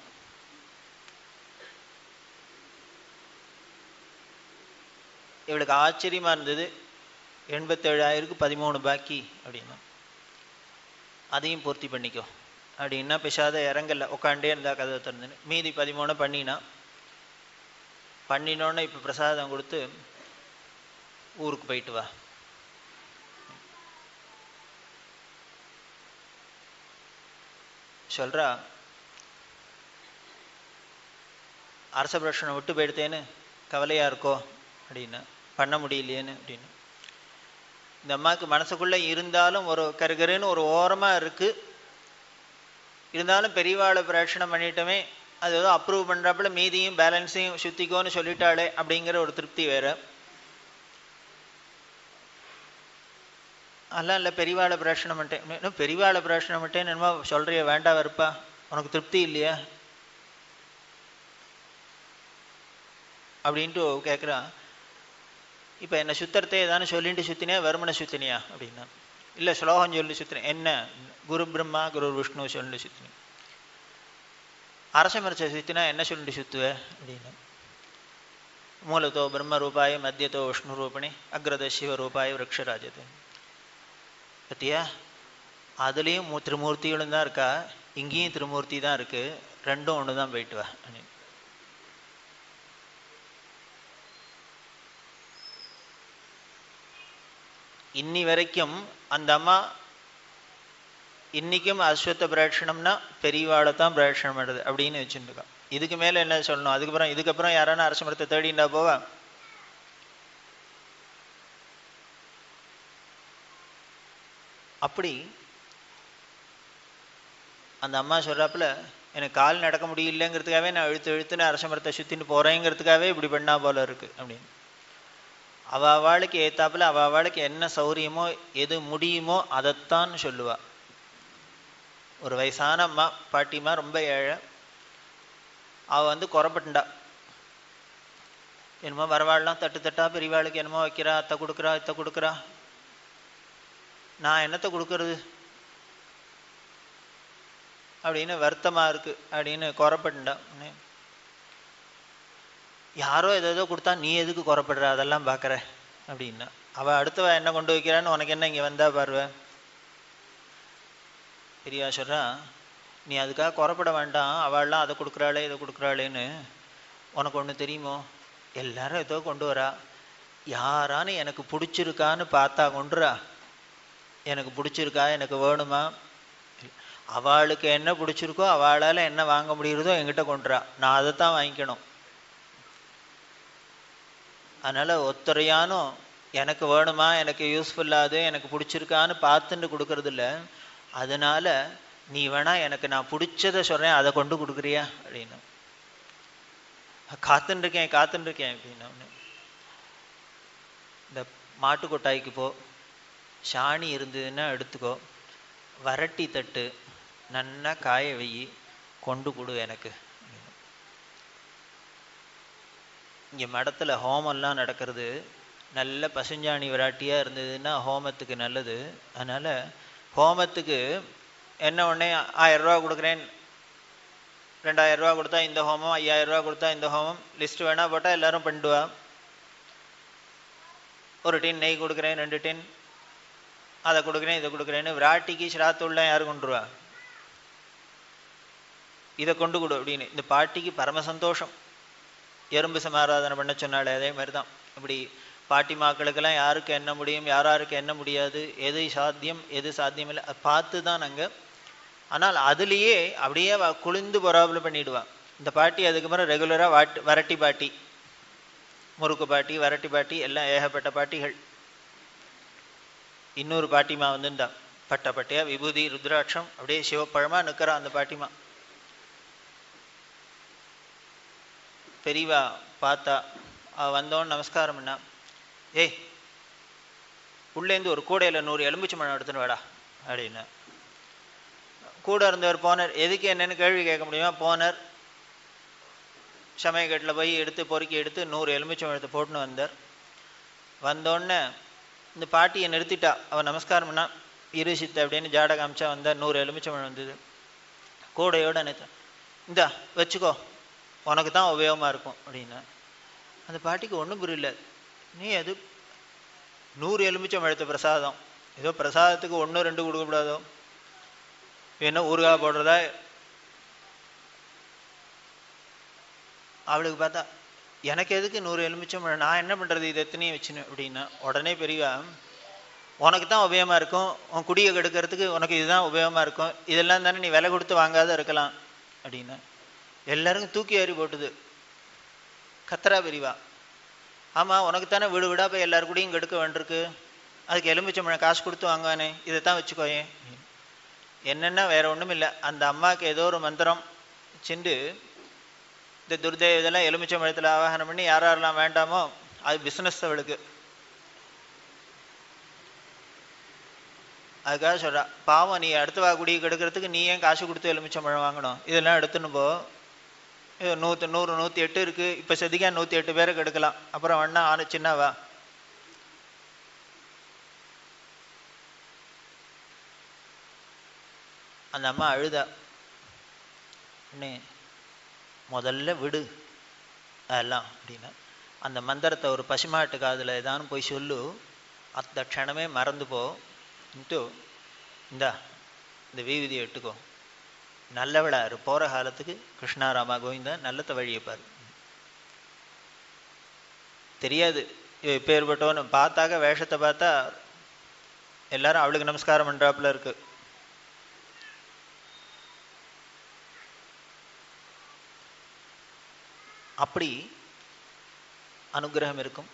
இவளுக்கு ஆச்சரியமா இருந்தது எண்பத்தேழாயிருக்கு பதிமூணு பாக்கி அப்படின்னா அதையும் பூர்த்தி பண்ணிக்கோ அப்படின்னா பிசாத இறங்கல உட்காண்டே இருந்தா கதவை திறந்துன்னு மீதி பதிமூணு பண்ணினா பண்ணினோன்னு இப்போ பிரசாதம் கொடுத்து ஊருக்கு போயிட்டு வா சொல்றா அரச பிரஷனை விட்டு போயிடுத்தேன்னு கவலையா இருக்கோ அப்படின்னு பண்ண முடியலையேன்னு அப்படின்னு இந்த அம்மாவுக்கு மனசுக்குள்ள இருந்தாலும் ஒரு கருகருன்னு ஒரு ஓரமா இருக்கு இருந்தாலும் பெரியவாளை பிரேஷனை பண்ணிட்டோமே அது ஏதோ அப்ரூவ் பண்றப்பல மீதியும் பேலன்ஸையும் சுத்திக்கோன்னு சொல்லிட்டாளே அப்படிங்கிற ஒரு திருப்தி வேற அதெல்லாம் இல்லை பெரியவாளை பிரேஷனம் பண்ணிட்டேன் இன்னும் பெரியவாளை பிரேஷனம் பண்ணிட்டேன்னு என்னமோ சொல்கிறிய வேண்டாம் வெறுப்பா உனக்கு திருப்தி இல்லையா அப்படின்ட்டு கேட்குறான் இப்போ என்னை சுத்தறதே ஏதானு சொல்லிட்டு சுற்றினியா வெறுமனை சுற்றினியா அப்படின்னா இல்லை ஸ்லோகம் சொல்லி சுற்றினேன் என்ன குரு பிரம்மா குரு விஷ்ணு சொல்லிட்டு சுற்றினேன் அரச மரச்சை சுற்றினா என்ன சொல்லிட்டு சுற்றுவே அப்படின்னா மூலத்தோ பிரம்மரூபாய மத்தியத்தோ விஷ்ணு ரூபணி அக்ரத சிவரூபாய விரக்ஷராஜது பத்தியா அதுலேயும் மூ திருமூர்த்திகளும் தான் இருக்கா இங்கேயும் திருமூர்த்தி தான் இருக்கு ரெண்டும் ஒன்று தான் போயிட்டு வா அப்படின்னு இன்னி வரைக்கும் அந்த அம்மா இன்னைக்கும் அஸ்வத்த பிரேட்சணம்னா பெரியவாளை தான் பிரேட்சணம் பண்ணுறது அப்படின்னு வச்சுருக்கான் இதுக்கு மேலே என்ன சொல்லணும் அதுக்கப்புறம் இதுக்கப்புறம் யாரான அரச மரத்தை தேடிண்டா போவா அப்படி அந்த அம்மா சொல்கிறாப்புல எனக்கு கால் நடக்க முடியலங்கிறதுக்காகவே நான் இழுத்து இழுத்துன்னு அரச மரத்தை சுற்றின்னு போகிறேங்கிறதுக்காகவே இப்படி பண்ணா போல இருக்கு அப்படின்னு அவ அவளுக்கு ஏத்தாப்புல அவ அவளுக்கு என்ன சௌரியமோ எது முடியுமோ அதைத்தான் சொல்லுவா ஒரு வயசான அம்மா பாட்டிமா ரொம்ப ஏழை அவ வந்து குறப்பட்டுண்டா என்னமோ வரவாள்லாம் தட்டு தட்டா பெரியவாளுக்கு என்னமோ வைக்கிறா அத்தை கொடுக்குறா இத்தை கொடுக்குறா நான் என்னத்தை கொடுக்கறது அப்படின்னு வருத்தமா இருக்கு அப்படின்னு குறப்பட்டுண்டா யாரோ ஏதோ கொடுத்தா நீ எதுக்கு குறப்படுற அதெல்லாம் பார்க்குற அப்படின்னா அவள் அடுத்தவ என்ன கொண்டு வைக்கிறான்னு உனக்கு என்ன இங்கே வந்தா பாருவ பெரியவா சொல்கிறா நீ அதுக்காக குறப்பட வேண்டாம் அவள்லாம் அதை கொடுக்குறாளே இதை கொடுக்குறாளேன்னு உனக்கு ஒன்று தெரியுமோ எல்லாரும் ஏதோ கொண்டு வரா யாரான்னு எனக்கு பிடிச்சிருக்கான்னு பார்த்தா கொண்டுறா எனக்கு பிடிச்சிருக்கா எனக்கு வேணுமா அவளுக்கு என்ன பிடிச்சிருக்கோ அவளால் என்ன வாங்க முடியுறதோ என்கிட்ட கொண்டுறா நான் அதை தான் வாங்கிக்கணும் அதனால் ஒத்தரையானும் எனக்கு வேணுமா எனக்கு யூஸ்ஃபுல்லாது எனக்கு பிடிச்சிருக்கான்னு பார்த்துட்டு கொடுக்கறது இல்லை அதனால நீ வேணா எனக்கு நான் பிடிச்சதை சொல்கிறேன் அதை கொண்டு கொடுக்குறியா அப்படின்னு காத்துருக்கேன் காத்துருக்கேன் அப்படின்னு இந்த மாட்டு கொட்டாய்க்கு போ சாணி இருந்ததுன்னா எடுத்துக்கோ வரட்டி தட்டு நன்னா காய வெயி கொண்டு கொடு எனக்கு இங்கே மடத்தில் ஹோமம்லாம் நடக்கிறது நல்ல பசுஞ்சாணி விராட்டியாக இருந்ததுன்னா ஹோமத்துக்கு நல்லது அதனால் ஹோமத்துக்கு என்ன உடனே ஆயிரம் ரூபா கொடுக்குறேன் ரெண்டாயிரம் ரூபா கொடுத்தா இந்த ஹோமம் ஐயாயிரம் ரூபா கொடுத்தா இந்த ஹோமம் லிஸ்ட் வேணா போட்டால் எல்லாரும் பண்ணிடுவா ஒரு டின் நெய் கொடுக்குறேன் ரெண்டு டின் அதை கொடுக்குறேன் இதை கொடுக்குறேன்னு விராட்டிக்கு சிராத்துள்ள யார் கொண்டுருவா இதை கொண்டு கொடு அப்படின்னு இந்த பாட்டிக்கு பரம சந்தோஷம் எறும்பு சமாராதனை பண்ண சொன்னாலே அதே மாதிரி தான் இப்படி பாட்டி மாக்களுக்கெல்லாம் யாருக்கு என்ன முடியும் யாராருக்கு என்ன முடியாது எது சாத்தியம் எது சாத்தியம் இல்லை பார்த்து தான் நாங்கள் ஆனால் அதுலேயே அப்படியே அவ குளிந்து பொறாப்புல பண்ணிடுவான் இந்த பாட்டி அதுக்கப்புறம் ரெகுலராக வாட்டு வரட்டி பாட்டி முறுக்கு பாட்டி வரட்டி பாட்டி எல்லாம் ஏகப்பட்ட பாட்டிகள் இன்னொரு பாட்டிமா வந்துண்டா பட்ட பட்டையா விபூதி ருத்ராட்சம் அப்படியே சிவப்பழமாக நிற்கிறா அந்த பாட்டிமா பெரியவா பார்த்தா அவ வந்தோன்னு நமஸ்காரம் பண்ணா ஏய் உள்ளேருந்து ஒரு கூடையில் நூறு எலும்புச்சி மழை எடுத்துன்னு வாடா அப்படின்னு கூட இருந்தவர் போனர் எதுக்கு என்னன்னு கேள்வி கேட்க முடியுமா போனர் சமயக்கட்டில் போய் எடுத்து பொறுக்கி எடுத்து நூறு எலுமிச்சம் எடுத்து போட்டுன்னு வந்தார் வந்தோடனே இந்த பாட்டியை நிறுத்திட்டா அவன் நமஸ்காரம் பண்ணா இரு சித்த அப்படின்னு ஜாட காமிச்சா வந்தார் நூறு எலுமிச்சம் வந்தது கூடையோட நிறுத்த இந்தா வச்சுக்கோ உனக்கு தான் உபயோகமாக இருக்கும் அப்படின்னா அந்த பாட்டிக்கு ஒன்றும் புரியல நீ அது நூறு எலுமிச்சம் எடுத்த பிரசாதம் ஏதோ பிரசாதத்துக்கு ஒன்று ரெண்டு கொடுக்கக்கூடாதோ என்ன ஊறுகாய் போடுறதா அவளுக்கு பார்த்தா எனக்கு எதுக்கு நூறு எலுமிச்சம் நான் என்ன பண்ணுறது இது எத்தனையும் வச்சுன்னு அப்படின்னா உடனே பெரியவா உனக்கு தான் உபயோகமாக இருக்கும் உன் குடியை கெடுக்கிறதுக்கு உனக்கு இதுதான் உபயோகமாக இருக்கும் இதெல்லாம் தானே நீ விலை கொடுத்து வாங்காத இருக்கலாம் அப்படின்னா எல்லாருக்கும் தூக்கி ஏறி போட்டுது கத்தரா பெரியவா ஆமாம் உனக்கு தானே வீடு வீடாக போய் எல்லாரு கூடயும் கெடுக்க வேண்டியிருக்கு அதுக்கு எலுமிச்சம்பழம் காசு கொடுத்து வாங்குவானே இதை தான் வச்சுக்கோயேன் என்னென்னா வேற ஒன்றும் இல்லை அந்த அம்மாவுக்கு ஏதோ ஒரு மந்திரம் சென்று இந்த துர்தேவ இதெல்லாம் எலுமிச்சம்பழத்தில் ஆவாகனம் பண்ணி யார் யாரெல்லாம் வேண்டாமோ அது பிஸ்னஸ் அவளுக்கு அதுக்காக சொல்றா பாவம் நீ அடுத்த வா குடி கெடுக்கிறதுக்கு நீ ஏன் காசு கொடுத்து எலுமிச்சம் பழம் வாங்கணும் இதெல்லாம் எடுத்துன்னு போ இது நூற்று நூறு நூற்றி எட்டு இருக்கு இப்போ செதுக்கா நூற்றி எட்டு பேரை கெடுக்கலாம் அப்புறம் வேணா ஆனு சின்னவா அந்த அம்மா அழுதா அண்ணே முதல்ல விடு அதெல்லாம் அப்படின்னா அந்த மந்திரத்தை ஒரு பசுமாட்டு காதில் ஏதானு போய் சொல்லு அந்த க்ஷணமே மறந்து போ இன்ட்டு இந்தா இந்த வீவிதியை எடுத்துக்கோ நல்லவளா இரு போகிற காலத்துக்கு கிருஷ்ணாராமா கோவிந்தா நல்லத்த வழியை பாரு தெரியாது இவ இப்பேற்பட்டவனு பார்த்தாக்க வேஷத்தை பார்த்தா எல்லாரும் அவளுக்கு நமஸ்காரம் பண்ணுறாப்புல இருக்கு அப்படி அனுகிரகம் இருக்கும்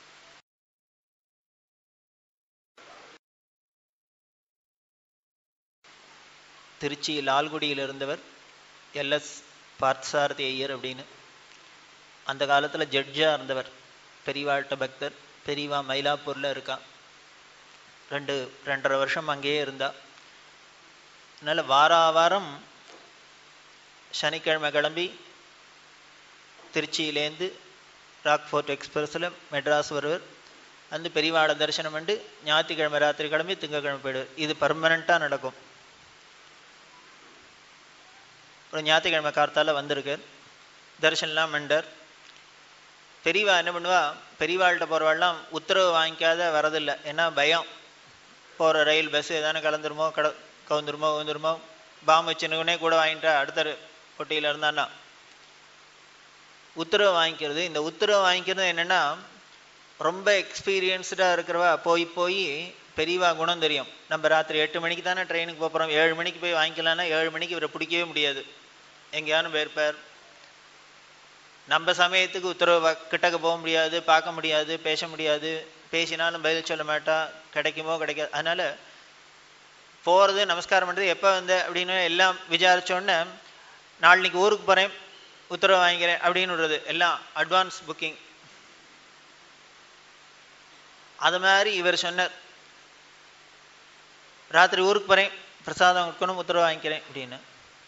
திருச்சி லால்குடியில் இருந்தவர் எல்எஸ் பார்த்தசாரதி ஐயர் அப்படின்னு அந்த காலத்தில் ஜட்ஜாக இருந்தவர் பெரியவாழ்கிட்ட பக்தர் பெரியவா மயிலாப்பூரில் இருக்கா ரெண்டு ரெண்டரை வருஷம் அங்கேயே இருந்தா அதனால் வாரா வாரம் சனிக்கிழமை கிளம்பி திருச்சியிலேருந்து ராக்ஃபோர்ட் எக்ஸ்பிரஸில் மெட்ராஸ் வருவர் வந்து பெரியவாளை தரிசனம் பண்ணி ஞாயிற்றுக்கிழமை ராத்திரி கிளம்பி திங்கக்கிழமை போயிடுவார் இது பர்மனண்ட்டாக நடக்கும் ஒரு ஞாயிற்றுக்கிழமை கார்த்தால வந்திருக்கார் தரிசனம்லாம் பண்ணார் பெரியவா என்ன பண்ணுவா பெரியவாள்கிட்ட போகிறவாள்லாம் உத்தரவு வாங்கிக்காத வரதில்லை ஏன்னா பயம் போகிற ரயில் பஸ் எதானு கலந்துருமோ கட கவுந்துருமோ கவுந்துருமோ பாம்பு வச்சுனுக்குனே கூட வாங்கிட்டா அடுத்த பொட்டியில் இருந்தான்னா உத்தரவு வாங்கிக்கிறது இந்த உத்தரவு வாங்கிக்கிறது என்னென்னா ரொம்ப எக்ஸ்பீரியன்ஸ்டாக இருக்கிறவா போய் போய் பெரியவா குணம் தெரியும் நம்ம ராத்திரி எட்டு மணிக்கு தானே ட்ரெயினுக்கு போகிறோம் ஏழு மணிக்கு போய் வாங்கிக்கலாம்னா ஏழு மணிக்கு இவரை பிடிக்கவே முடியாது எங்கேயானு போயிருப்பார் நம்ம சமயத்துக்கு உத்தரவு வ- கிட்டக்க போக முடியாது பார்க்க முடியாது பேச முடியாது பேசினாலும் பதில் சொல்ல மாட்டா கிடைக்குமோ கிடைக்காது அதனால போகிறது நமஸ்காரம் பண்ணுறது எப்போ வந்த அப்படின்னு எல்லாம் விசாரிச்சோடனே நாளைக்கு ஊருக்கு போகிறேன் உத்தரவு வாங்கிக்கிறேன் அப்படின்னு விடுறது எல்லாம் அட்வான்ஸ் புக்கிங் அது மாதிரி இவர் சொன்னார் ராத்திரி ஊருக்கு போகிறேன் பிரசாதம் கொடுக்கணும் உத்தரவு வாங்கிக்கிறேன் அப்படின்னு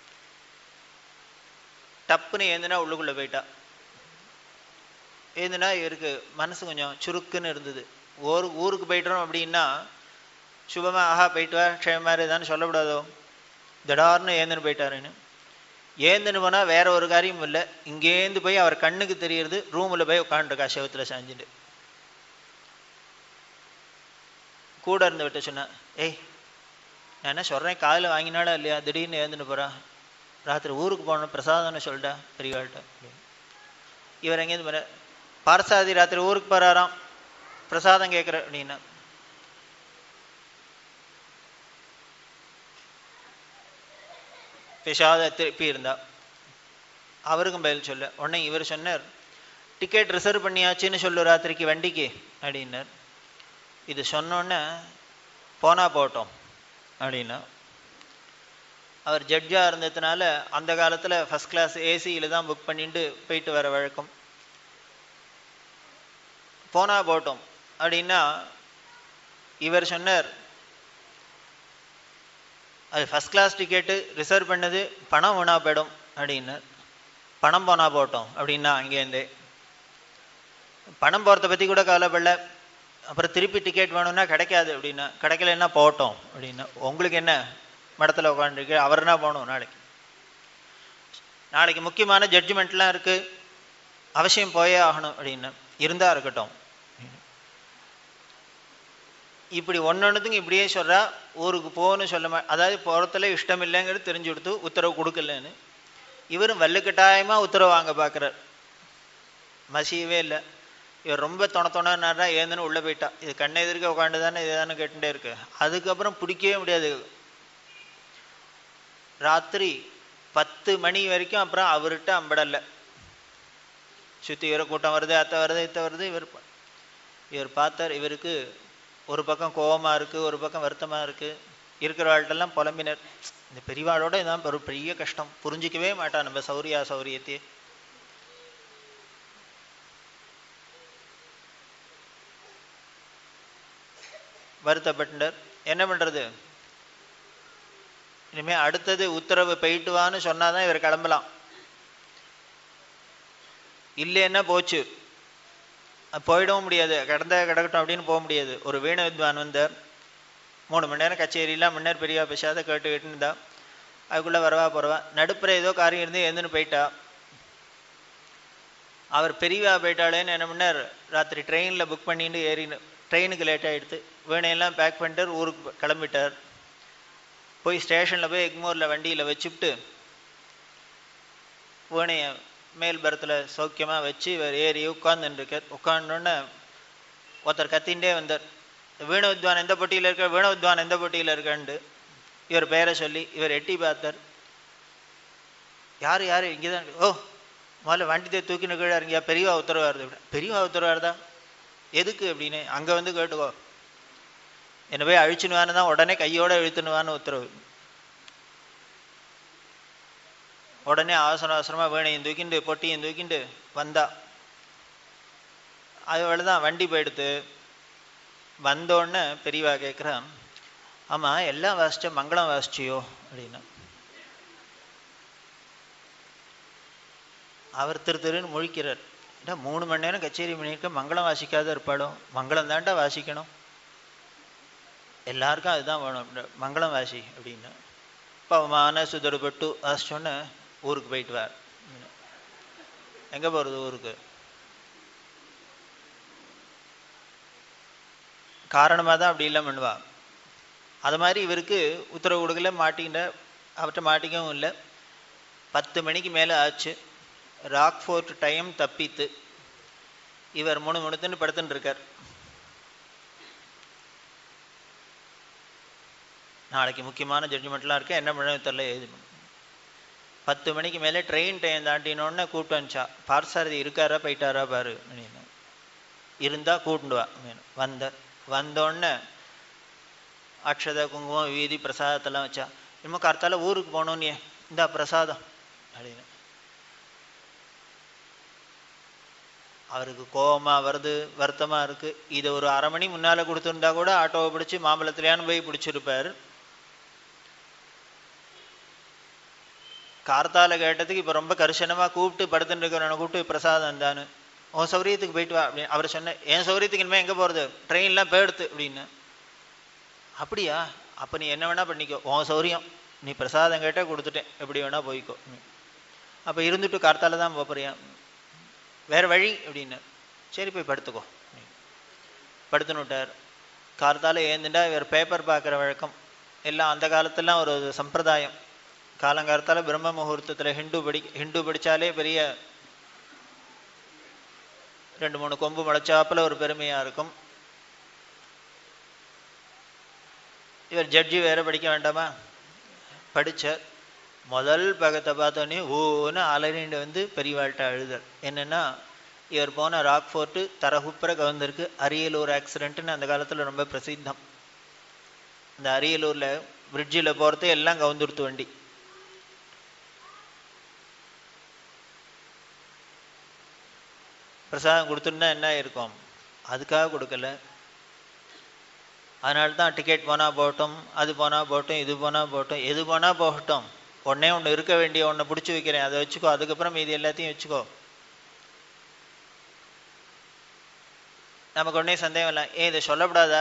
டப்புன்னு ஏந்துனா உள்ளுக்குள்ளே போயிட்டா ஏந்துனா இவருக்கு மனசு கொஞ்சம் சுருக்குன்னு இருந்தது ஒரு ஊருக்கு போயிட்டுறோம் அப்படின்னா சுபமா ஆஹா போயிட்டு வா க்ஷேமா இருதான்னு சொல்லக்கூடாதோ திடார்னு ஏந்துன்னு போயிட்டாருன்னு ஏந்துன்னு போனால் வேற ஒரு காரியமும் இல்லை இங்கேருந்து போய் அவர் கண்ணுக்கு தெரியறது ரூமில் போய் உட்காந்துருக்கா செவத்தில் சாஞ்சுட்டு கூட இருந்து விட்டு சொன்னேன் ஏய் நான் என்ன சொல்கிறேன் காதில் வாங்கினாடா இல்லையா திடீர்னு ஏந்துன்னு போகிறா ராத்திரி ஊருக்கு போகணும் பிரசாதம்னு சொல்லிட்டா பெரியவாள்கிட்ட அப்படின்னு. இவர் எங்கேருந்து போற பார்சாதி ராத்திரி ஊருக்கு போகிறாராம் பிரசாதம் கேட்குற அப்படின்னா பேசாத திருப்பி இருந்தா அவருக்கும் பதில் சொல்ல உடனே இவர் சொன்னார் டிக்கெட் ரிசர்வ் பண்ணியாச்சுன்னு சொல்லு ராத்திரிக்கு வண்டிக்கு அப்படின்னார் இது சொன்னோன்னே போனா போட்டோம் அப்படின்னா அவர் ஜட்ஜாக இருந்ததுனால அந்த காலத்தில் ஃபஸ்ட் கிளாஸ் ஏசியில் தான் புக் பண்ணிட்டு போயிட்டு வர வழக்கம் போனா போட்டோம் அப்படின்னா இவர் சொன்னார் அது ஃபஸ்ட் கிளாஸ் டிக்கெட்டு ரிசர்வ் பண்ணது பணம் வீணா போயிடும் அப்படின்னார் பணம் போனா போட்டோம் அப்படின்னா அங்கேருந்தே பணம் போகிறத பற்றி கூட கவலைப்படல அப்புறம் திருப்பி டிக்கெட் வேணும்னா கிடைக்காது அப்படின்னா கிடைக்கலன்னா போட்டோம் அப்படின்னா உங்களுக்கு என்ன மடத்தில் உட்காந்துருக்கு அவர்னா போகணும் நாளைக்கு நாளைக்கு முக்கியமான ஜட்ஜ்மெண்ட்லாம் இருக்குது அவசியம் போயே ஆகணும் அப்படின்னு இருந்தால் இருக்கட்டும் இப்படி ஒன்னொன்றுத்துக்கும் இப்படியே சொல்கிறா ஊருக்கு போகணும்னு சொல்ல மா அதாவது போகிறதுல இஷ்டம் இல்லைங்கிறது தெரிஞ்சு கொடுத்து உத்தரவு கொடுக்கலன்னு இவரும் வல்லுக்கட்டாயமாக உத்தரவு வாங்க பார்க்குறார் மசியவே இல்லை இவர் ரொம்ப தொண தொணனாரா ஏந்துன்னு உள்ளே போயிட்டா இது கண்ணை எதிர்க்க உட்காந்து தானே இதுதானே கேட்டுட்டே இருக்கு அதுக்கப்புறம் பிடிக்கவே முடியாது ராத்திரி பத்து மணி வரைக்கும் அப்புறம் அவர்கிட்ட அம்படலை சுற்றி இவர கூட்டம் வருது அத்தை வருது இத்த வருது இவர் பா- இவர் பார்த்தார் இவருக்கு ஒரு பக்கம் கோவமா இருக்கு ஒரு பக்கம் வருத்தமா இருக்கு இருக்கிறவாழ்கிட்டெல்லாம் புலம்பினர் இந்த பெரியவாளோட இதான் ஒரு பெரிய கஷ்டம் புரிஞ்சிக்கவே மாட்டா நம்ம சௌரியா சௌரியத்தையே வருத்தப்பட்டார் என்ன பண்றது இனிமேல் அடுத்தது உத்தரவு போயிட்டு வான்னு சொன்னாதான் இவர் கிளம்பலாம் இல்லைன்னா போச்சு போயிடவும் முடியாது கிடந்த கிடக்கட்டும் அப்படின்னு போக முடியாது ஒரு வீண வித்வான் வந்தார் மூணு மணி நேரம் கச்சேரியெல்லாம் முன்னர் பெரியவா பேசாத கேட்டு கேட்டுன்னு இருந்தா அதுக்குள்ளே வரவா போறவா நடுப்புற ஏதோ காரியம் இருந்து எழுந்துன்னு போயிட்டா அவர் பெரியவா போயிட்டாளேன்னு என்ன பண்ணார் ராத்திரி ட்ரெயினில் புக் பண்ணிட்டு ஏறினு ட்ரெயினுக்கு லேட் ஆகிடுது வீணையெல்லாம் பேக் பண்ணிட்டு ஊருக்கு கிளம்பிட்டார் போய் ஸ்டேஷனில் போய் எக்மோரில் வண்டியில் வச்சுவிட்டு வீணையை மேல் பரத்தில் சௌக்கியமாக வச்சு இவர் ஏறி உட்காந்துருக்கார் உட்காந்தோடனே ஒருத்தர் கத்தின்ண்டே வந்தார் வீண வித்வான் எந்த போட்டியில் இருக்க வீண வித்வான் எந்த போட்டியில் இருக்கான்ட்டு இவர் பெயரை சொல்லி இவர் எட்டி பார்த்தார் யார் யார் இங்கே தான் ஓ முதல்ல வண்டித்தை தூக்கின்னு கீழே இறங்கியா பெரியவா உத்தரவா இருது பெரியவா உத்தரவா இருந்தா எதுக்கு அப்படின்னு அங்கே வந்து கேட்டுக்கோ என்னை போய் அழிச்சுனுவான்னு தான் உடனே கையோட இழுத்துனுவான்னு உத்தரவு உடனே அவசர அவசரமாக வீணையும் தூக்கிண்டு பொட்டியும் தூக்கிண்டு வந்தா அதோட தான் வண்டி போயிடுத்து வந்தோடனே பெரியவா கேட்குறான் ஆமாம் எல்லாம் வாசிச்ச மங்களம் வாசிச்சியோ அப்படின்னா அவர் திரு திருன்னு முழிக்கிறார் ஏன்னா மூணு மணி நேரம் கச்சேரி பண்ணியிருக்க மங்களம் வாசிக்காத இருப்பாளோ மங்களம் தாண்டா வாசிக்கணும் எல்லாருக்கும் அதுதான் வேணும் மங்களம் வாசி அப்படின்னு பவமான சுதடுபட்டு வாசிச்சோன்னே ஊருக்கு போயிட்டு வார் எங்கே போகிறது ஊருக்கு காரணமாக தான் அப்படி எல்லாம் பண்ணுவா அது மாதிரி இவருக்கு உத்தரவு கொடுக்கல மாட்டிக்கிட்ட அவர்கிட்ட மாட்டிக்கவும் இல்லை பத்து மணிக்கு மேலே ஆச்சு ராக் ஃபோர்ட் டைம் தப்பித்து இவர் மூணு முணுத்துன்னு படுத்துன்னு இருக்கார் நாளைக்கு முக்கியமான ஜட்ஜ்மெண்ட்லாம் இருக்கு என்ன பண்ண தெரில எழுதி பத்து மணிக்கு மேலே ட்ரெயின் டைம் தாண்டினோடனே கூப்பிட்டு வந்துச்சா பார்சாரதி இருக்காரா போயிட்டாரா பாரு அப்படின்னு இருந்தால் கூப்பிட்டு வா வந்த வந்தோடனே அக்ஷத குங்குமம் வீதி பிரசாதத்தெல்லாம் வச்சா இன்னும் கர்த்தால ஊருக்கு போகணும் நீ இந்தா பிரசாதம் அப்படின்னு அவருக்கு கோபமாக வருது வருத்தமாக இருக்குது இதை ஒரு அரை மணி முன்னால் கொடுத்துருந்தா கூட ஆட்டோவை பிடிச்சி மாம்பழத்துலையான்னு போய் பிடிச்சிருப்பார் கார்த்தால கேட்டதுக்கு இப்போ ரொம்ப கரிசனமாக கூப்பிட்டு படுத்துட்டு இருக்கிறவனை கூப்பிட்டு பிரசாதம் தானு உன் சௌரியத்துக்கு போயிட்டு வா அப்படின்னு அவர் சொன்னேன் என் சௌரியத்துக்கு இனிமேல் எங்கே போகிறது ட்ரெயின்லாம் போயிடுத்து அப்படின்னு அப்படியா அப்போ நீ என்ன வேணால் பண்ணிக்கோ உன் சௌரியம் நீ பிரசாதம் கேட்டால் கொடுத்துட்டேன் எப்படி வேணால் போய்க்கோ அப்போ இருந்துட்டு கார்த்தால தான் போறியா வேறு வழி அப்படின்னு சரி போய் படுத்துக்கோ படுத்துன்னு விட்டார் கார்த்தால ஏந்துட்டா இவர் பேப்பர் பார்க்குற வழக்கம் எல்லாம் அந்த காலத்துலாம் ஒரு சம்பிரதாயம் காலங்காலத்தால் பிரம்ம முகூர்த்தத்தில் ஹிந்து படி ஹிந்து படித்தாலே பெரிய ரெண்டு மூணு கொம்பு முளைச்சாப்பில் ஒரு பெருமையாக இருக்கும் இவர் ஜட்ஜி வேற படிக்க வேண்டாமா படித்தார் முதல் பகத்தை பார்த்தோன்னே ஓன்னு அலறிண்டு வந்து பெரியவாழ்கிட்ட அழுதல் என்னென்னா இவர் போன ராக் ஃபோர்ட்டு தரகுப்புற கவர்ந்திருக்கு அரியலூர் ஆக்சிடென்ட்னு அந்த காலத்தில் ரொம்ப பிரசித்தம் இந்த அரியலூரில் பிரிட்ஜில் போகிறது எல்லாம் கவுந்துருத்து வண்டி பிரசாதம் கொடுத்துருந்தா என்ன இருக்கும் அதுக்காக கொடுக்கல அதனால தான் டிக்கெட் போனால் போகட்டும் அது போனால் போகட்டும் இது போனால் போகட்டும் எது போனால் போகட்டும் ஒன்றே ஒன்று இருக்க வேண்டிய ஒன்றை பிடிச்சி வைக்கிறேன் அதை வச்சுக்கோ அதுக்கப்புறம் மீதி எல்லாத்தையும் வச்சுக்கோ நமக்கு ஒன்றே சந்தேகம் இல்லை ஏன் இதை சொல்லப்படாதா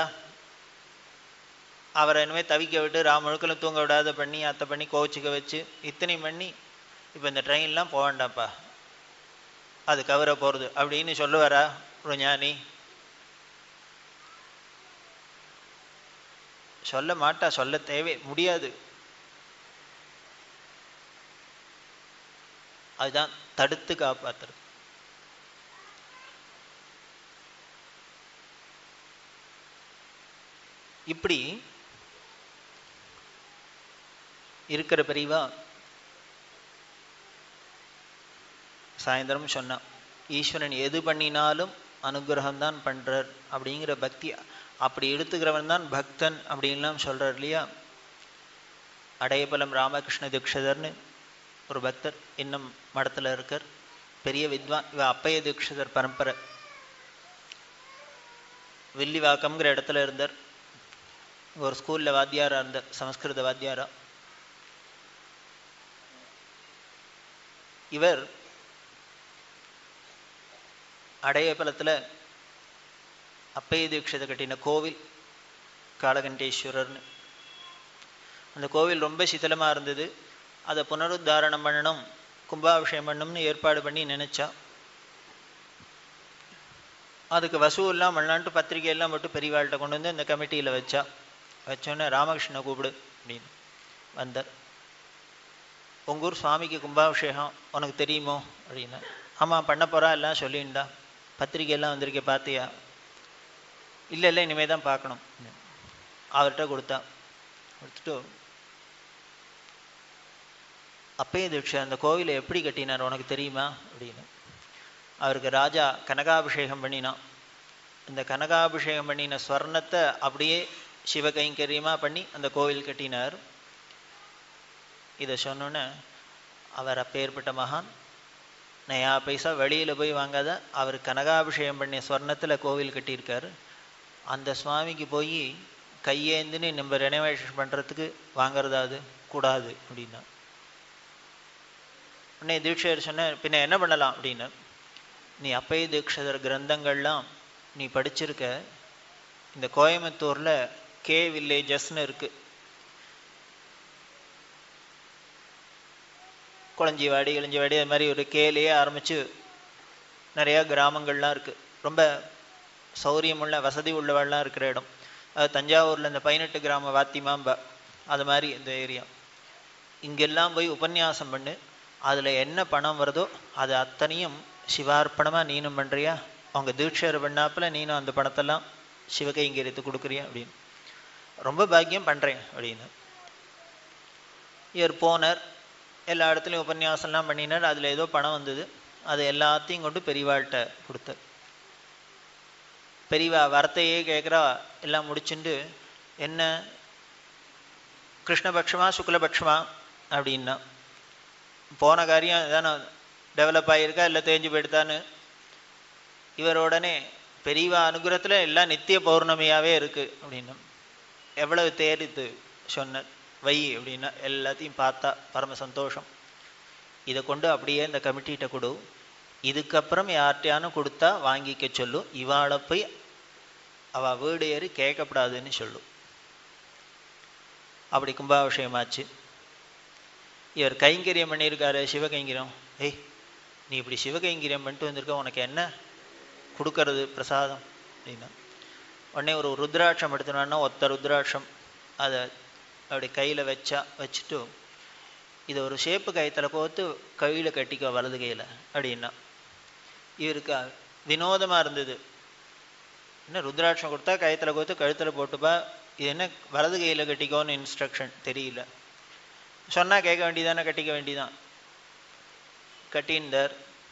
அவரை இனிமேல் தவிக்க விட்டு ராமுழுக்களும் தூங்க விடாத பண்ணி அத்தை பண்ணி கோச்சிக்க வச்சு இத்தனை பண்ணி இப்போ இந்த ட்ரெயின்லாம் போக வேண்டாம்ப்பா அது கவர போகிறது அப்படின்னு சொல்லுவாரா ஒரு ஞானி சொல்ல மாட்டா சொல்ல தேவை முடியாது அதுதான் தடுத்து காப்பாத்துறது இப்படி இருக்கிற பெரியவா சாயந்தரம் சொன்னான் ஈஸ்வரன் எது பண்ணினாலும் அனுகிரகம் தான் பண்றார் அப்படிங்கிற பக்தி அப்படி எடுத்துக்கிறவன் தான் பக்தன் அப்படின்லாம் சொல்றார் இல்லையா அடையபலம் ராமகிருஷ்ண தீட்சிதர்னு ஒரு பக்தர் இன்னும் மடத்தில் இருக்கார் பெரிய வித்வான் இவ அப்பைய தீட்சிதர் பரம்பரை வில்லிவாக்கம்ங்கிற இடத்துல இருந்தார் ஒரு ஸ்கூலில் வாத்தியாராக இருந்தார் சமஸ்கிருத வாத்தியாரா இவர் அடையபலத்தில் அப்பைய தீட்சிதை கட்டின கோவில் காலகண்டேஸ்வரர்னு அந்த கோவில் ரொம்ப சிதிலமாக இருந்தது அதை புனருத்தாரணம் பண்ணணும் கும்பாபிஷேகம் பண்ணணும்னு ஏற்பாடு பண்ணி நினச்சா அதுக்கு வசூல்லாம் பண்ணலான்ட்டு பத்திரிகையெல்லாம் போட்டு பெரியவாள்கிட்ட கொண்டு வந்து இந்த கமிட்டியில் வச்சா வச்சோன்னே ராமகிருஷ்ணனை கூப்பிடு அப்படின்னு வந்தார் உங்கூர் சுவாமிக்கு கும்பாபிஷேகம் உனக்கு தெரியுமோ அப்படின்னு ஆமாம் பண்ண போகிறா எல்லாம் சொல்லிண்டா பத்திரிகையெல்லாம் வந்திருக்கே பார்த்தியா இல்லை இல்லை இனிமேல் தான் பார்க்கணும் அவர்கிட்ட கொடுத்தா கொடுத்துட்டு அப்பைய தீட்சை அந்த கோவிலை எப்படி கட்டினார் உனக்கு தெரியுமா அப்படின்னு அவருக்கு ராஜா கனகாபிஷேகம் பண்ணினான் இந்த கனகாபிஷேகம் பண்ணின ஸ்வர்ணத்தை அப்படியே சிவகைங்கரியமாக பண்ணி அந்த கோவில் கட்டினார் இதை சொன்னோன்னே அவர் அப்பேற்பட்ட மகான் நயா பைசா வெளியில் போய் வாங்காத அவர் கனகாபிஷேகம் பண்ணிய ஸ்வர்ணத்தில் கோவில் கட்டியிருக்காரு அந்த சுவாமிக்கு போய் கையேந்துன்னு நம்ம ரெனோவேஷன் பண்ணுறதுக்கு வாங்கிறதா அது கூடாது அப்படின்னா உடனே தீட்சையர் சொன்ன பின்ன என்ன பண்ணலாம் அப்படின்னு நீ அப்பய தீட்சிதர் கிரந்தங்கள்லாம் நீ படிச்சிருக்க இந்த கோயம்புத்தூரில் கே வில்லேஜஸ்னு இருக்கு குளஞ்சிவாடி இளஞ்சிவாடி அது மாதிரி ஒரு கேலேயே ஆரம்பித்து நிறையா கிராமங்கள்லாம் இருக்குது ரொம்ப சௌரியமுள்ள வசதி உள்ளவெல்லாம் இருக்கிற இடம் அது தஞ்சாவூரில் இந்த பதினெட்டு கிராம வாத்திமாம்பா அது மாதிரி இந்த ஏரியா இங்கெல்லாம் போய் உபன்யாசம் பண்ணு அதில் என்ன பணம் வருதோ அது அத்தனையும் சிவார்ப்பணமாக நீனும் பண்ணுறியா அவங்க தீட்சர் பண்ணாப்புல நீனும் அந்த பணத்தெல்லாம் சிவகைங்கரியத்து கொடுக்குறியா அப்படின்னு ரொம்ப பாக்கியம் பண்ணுறேன் அப்படின்னு இவர் போனார் எல்லா இடத்துலையும் உபன்யாசம்லாம் பண்ணினார் அதில் ஏதோ பணம் வந்தது அது எல்லாத்தையும் கொண்டு பெரியவாள்கிட்ட கொடுத்தார் பெரியவா வரத்தையே கேட்குறா எல்லாம் முடிச்சுண்டு என்ன கிருஷ்ணபக்ஷமா சுக்லபக்ஷமா அப்படின்னா போன காரியம் தானே டெவலப் ஆகியிருக்கா இல்லை தேஞ்சு போயிடுதான்னு இவர் உடனே பெரியவா அனுகிரகத்தில் எல்லாம் நித்திய பௌர்ணமியாகவே இருக்குது அப்படின்னு எவ்வளவு தேடித்து சொன்ன வை அப்படின்னா எல்லாத்தையும் பார்த்தா பரம சந்தோஷம் இதை கொண்டு அப்படியே இந்த கமிட்டிகிட்ட கொடு இதுக்கப்புறம் யார்கிட்டையானு கொடுத்தா வாங்கிக்க சொல்லும் இவாளை போய் அவள் வீடு ஏறி கேட்கக்கூடாதுன்னு சொல்லும் அப்படி கும்பாபிஷேகமாச்சு இவர் கைங்கரியம் பண்ணியிருக்காரு சிவகைங்கரியம் ஏய் நீ இப்படி சிவகைங்கரியம் பண்ணிட்டு வந்திருக்க உனக்கு என்ன கொடுக்கறது பிரசாதம் அப்படின்னா உடனே ஒரு ருத்ராட்சம் எடுத்துனான்னா ஒத்த ருத்ராட்சம் அதை அப்படி கையில் வச்சா வச்சுட்டு இதை ஒரு ஷேப்பு கயத்தில் கோத்து கையில் கட்டிக்கோ வலது கையில் அப்படின்னா இவருக்கு வினோதமாக இருந்தது என்ன ருத்ராட்சம் கொடுத்தா கயத்தில் கோத்து கழுத்தில் போட்டுப்பா இது என்ன வலது கையில் கட்டிக்கோன்னு இன்ஸ்ட்ரக்ஷன் தெரியல சொன்னால் கேட்க வேண்டியதானே கட்டிக்க வேண்டியதான் கட்டின்றார்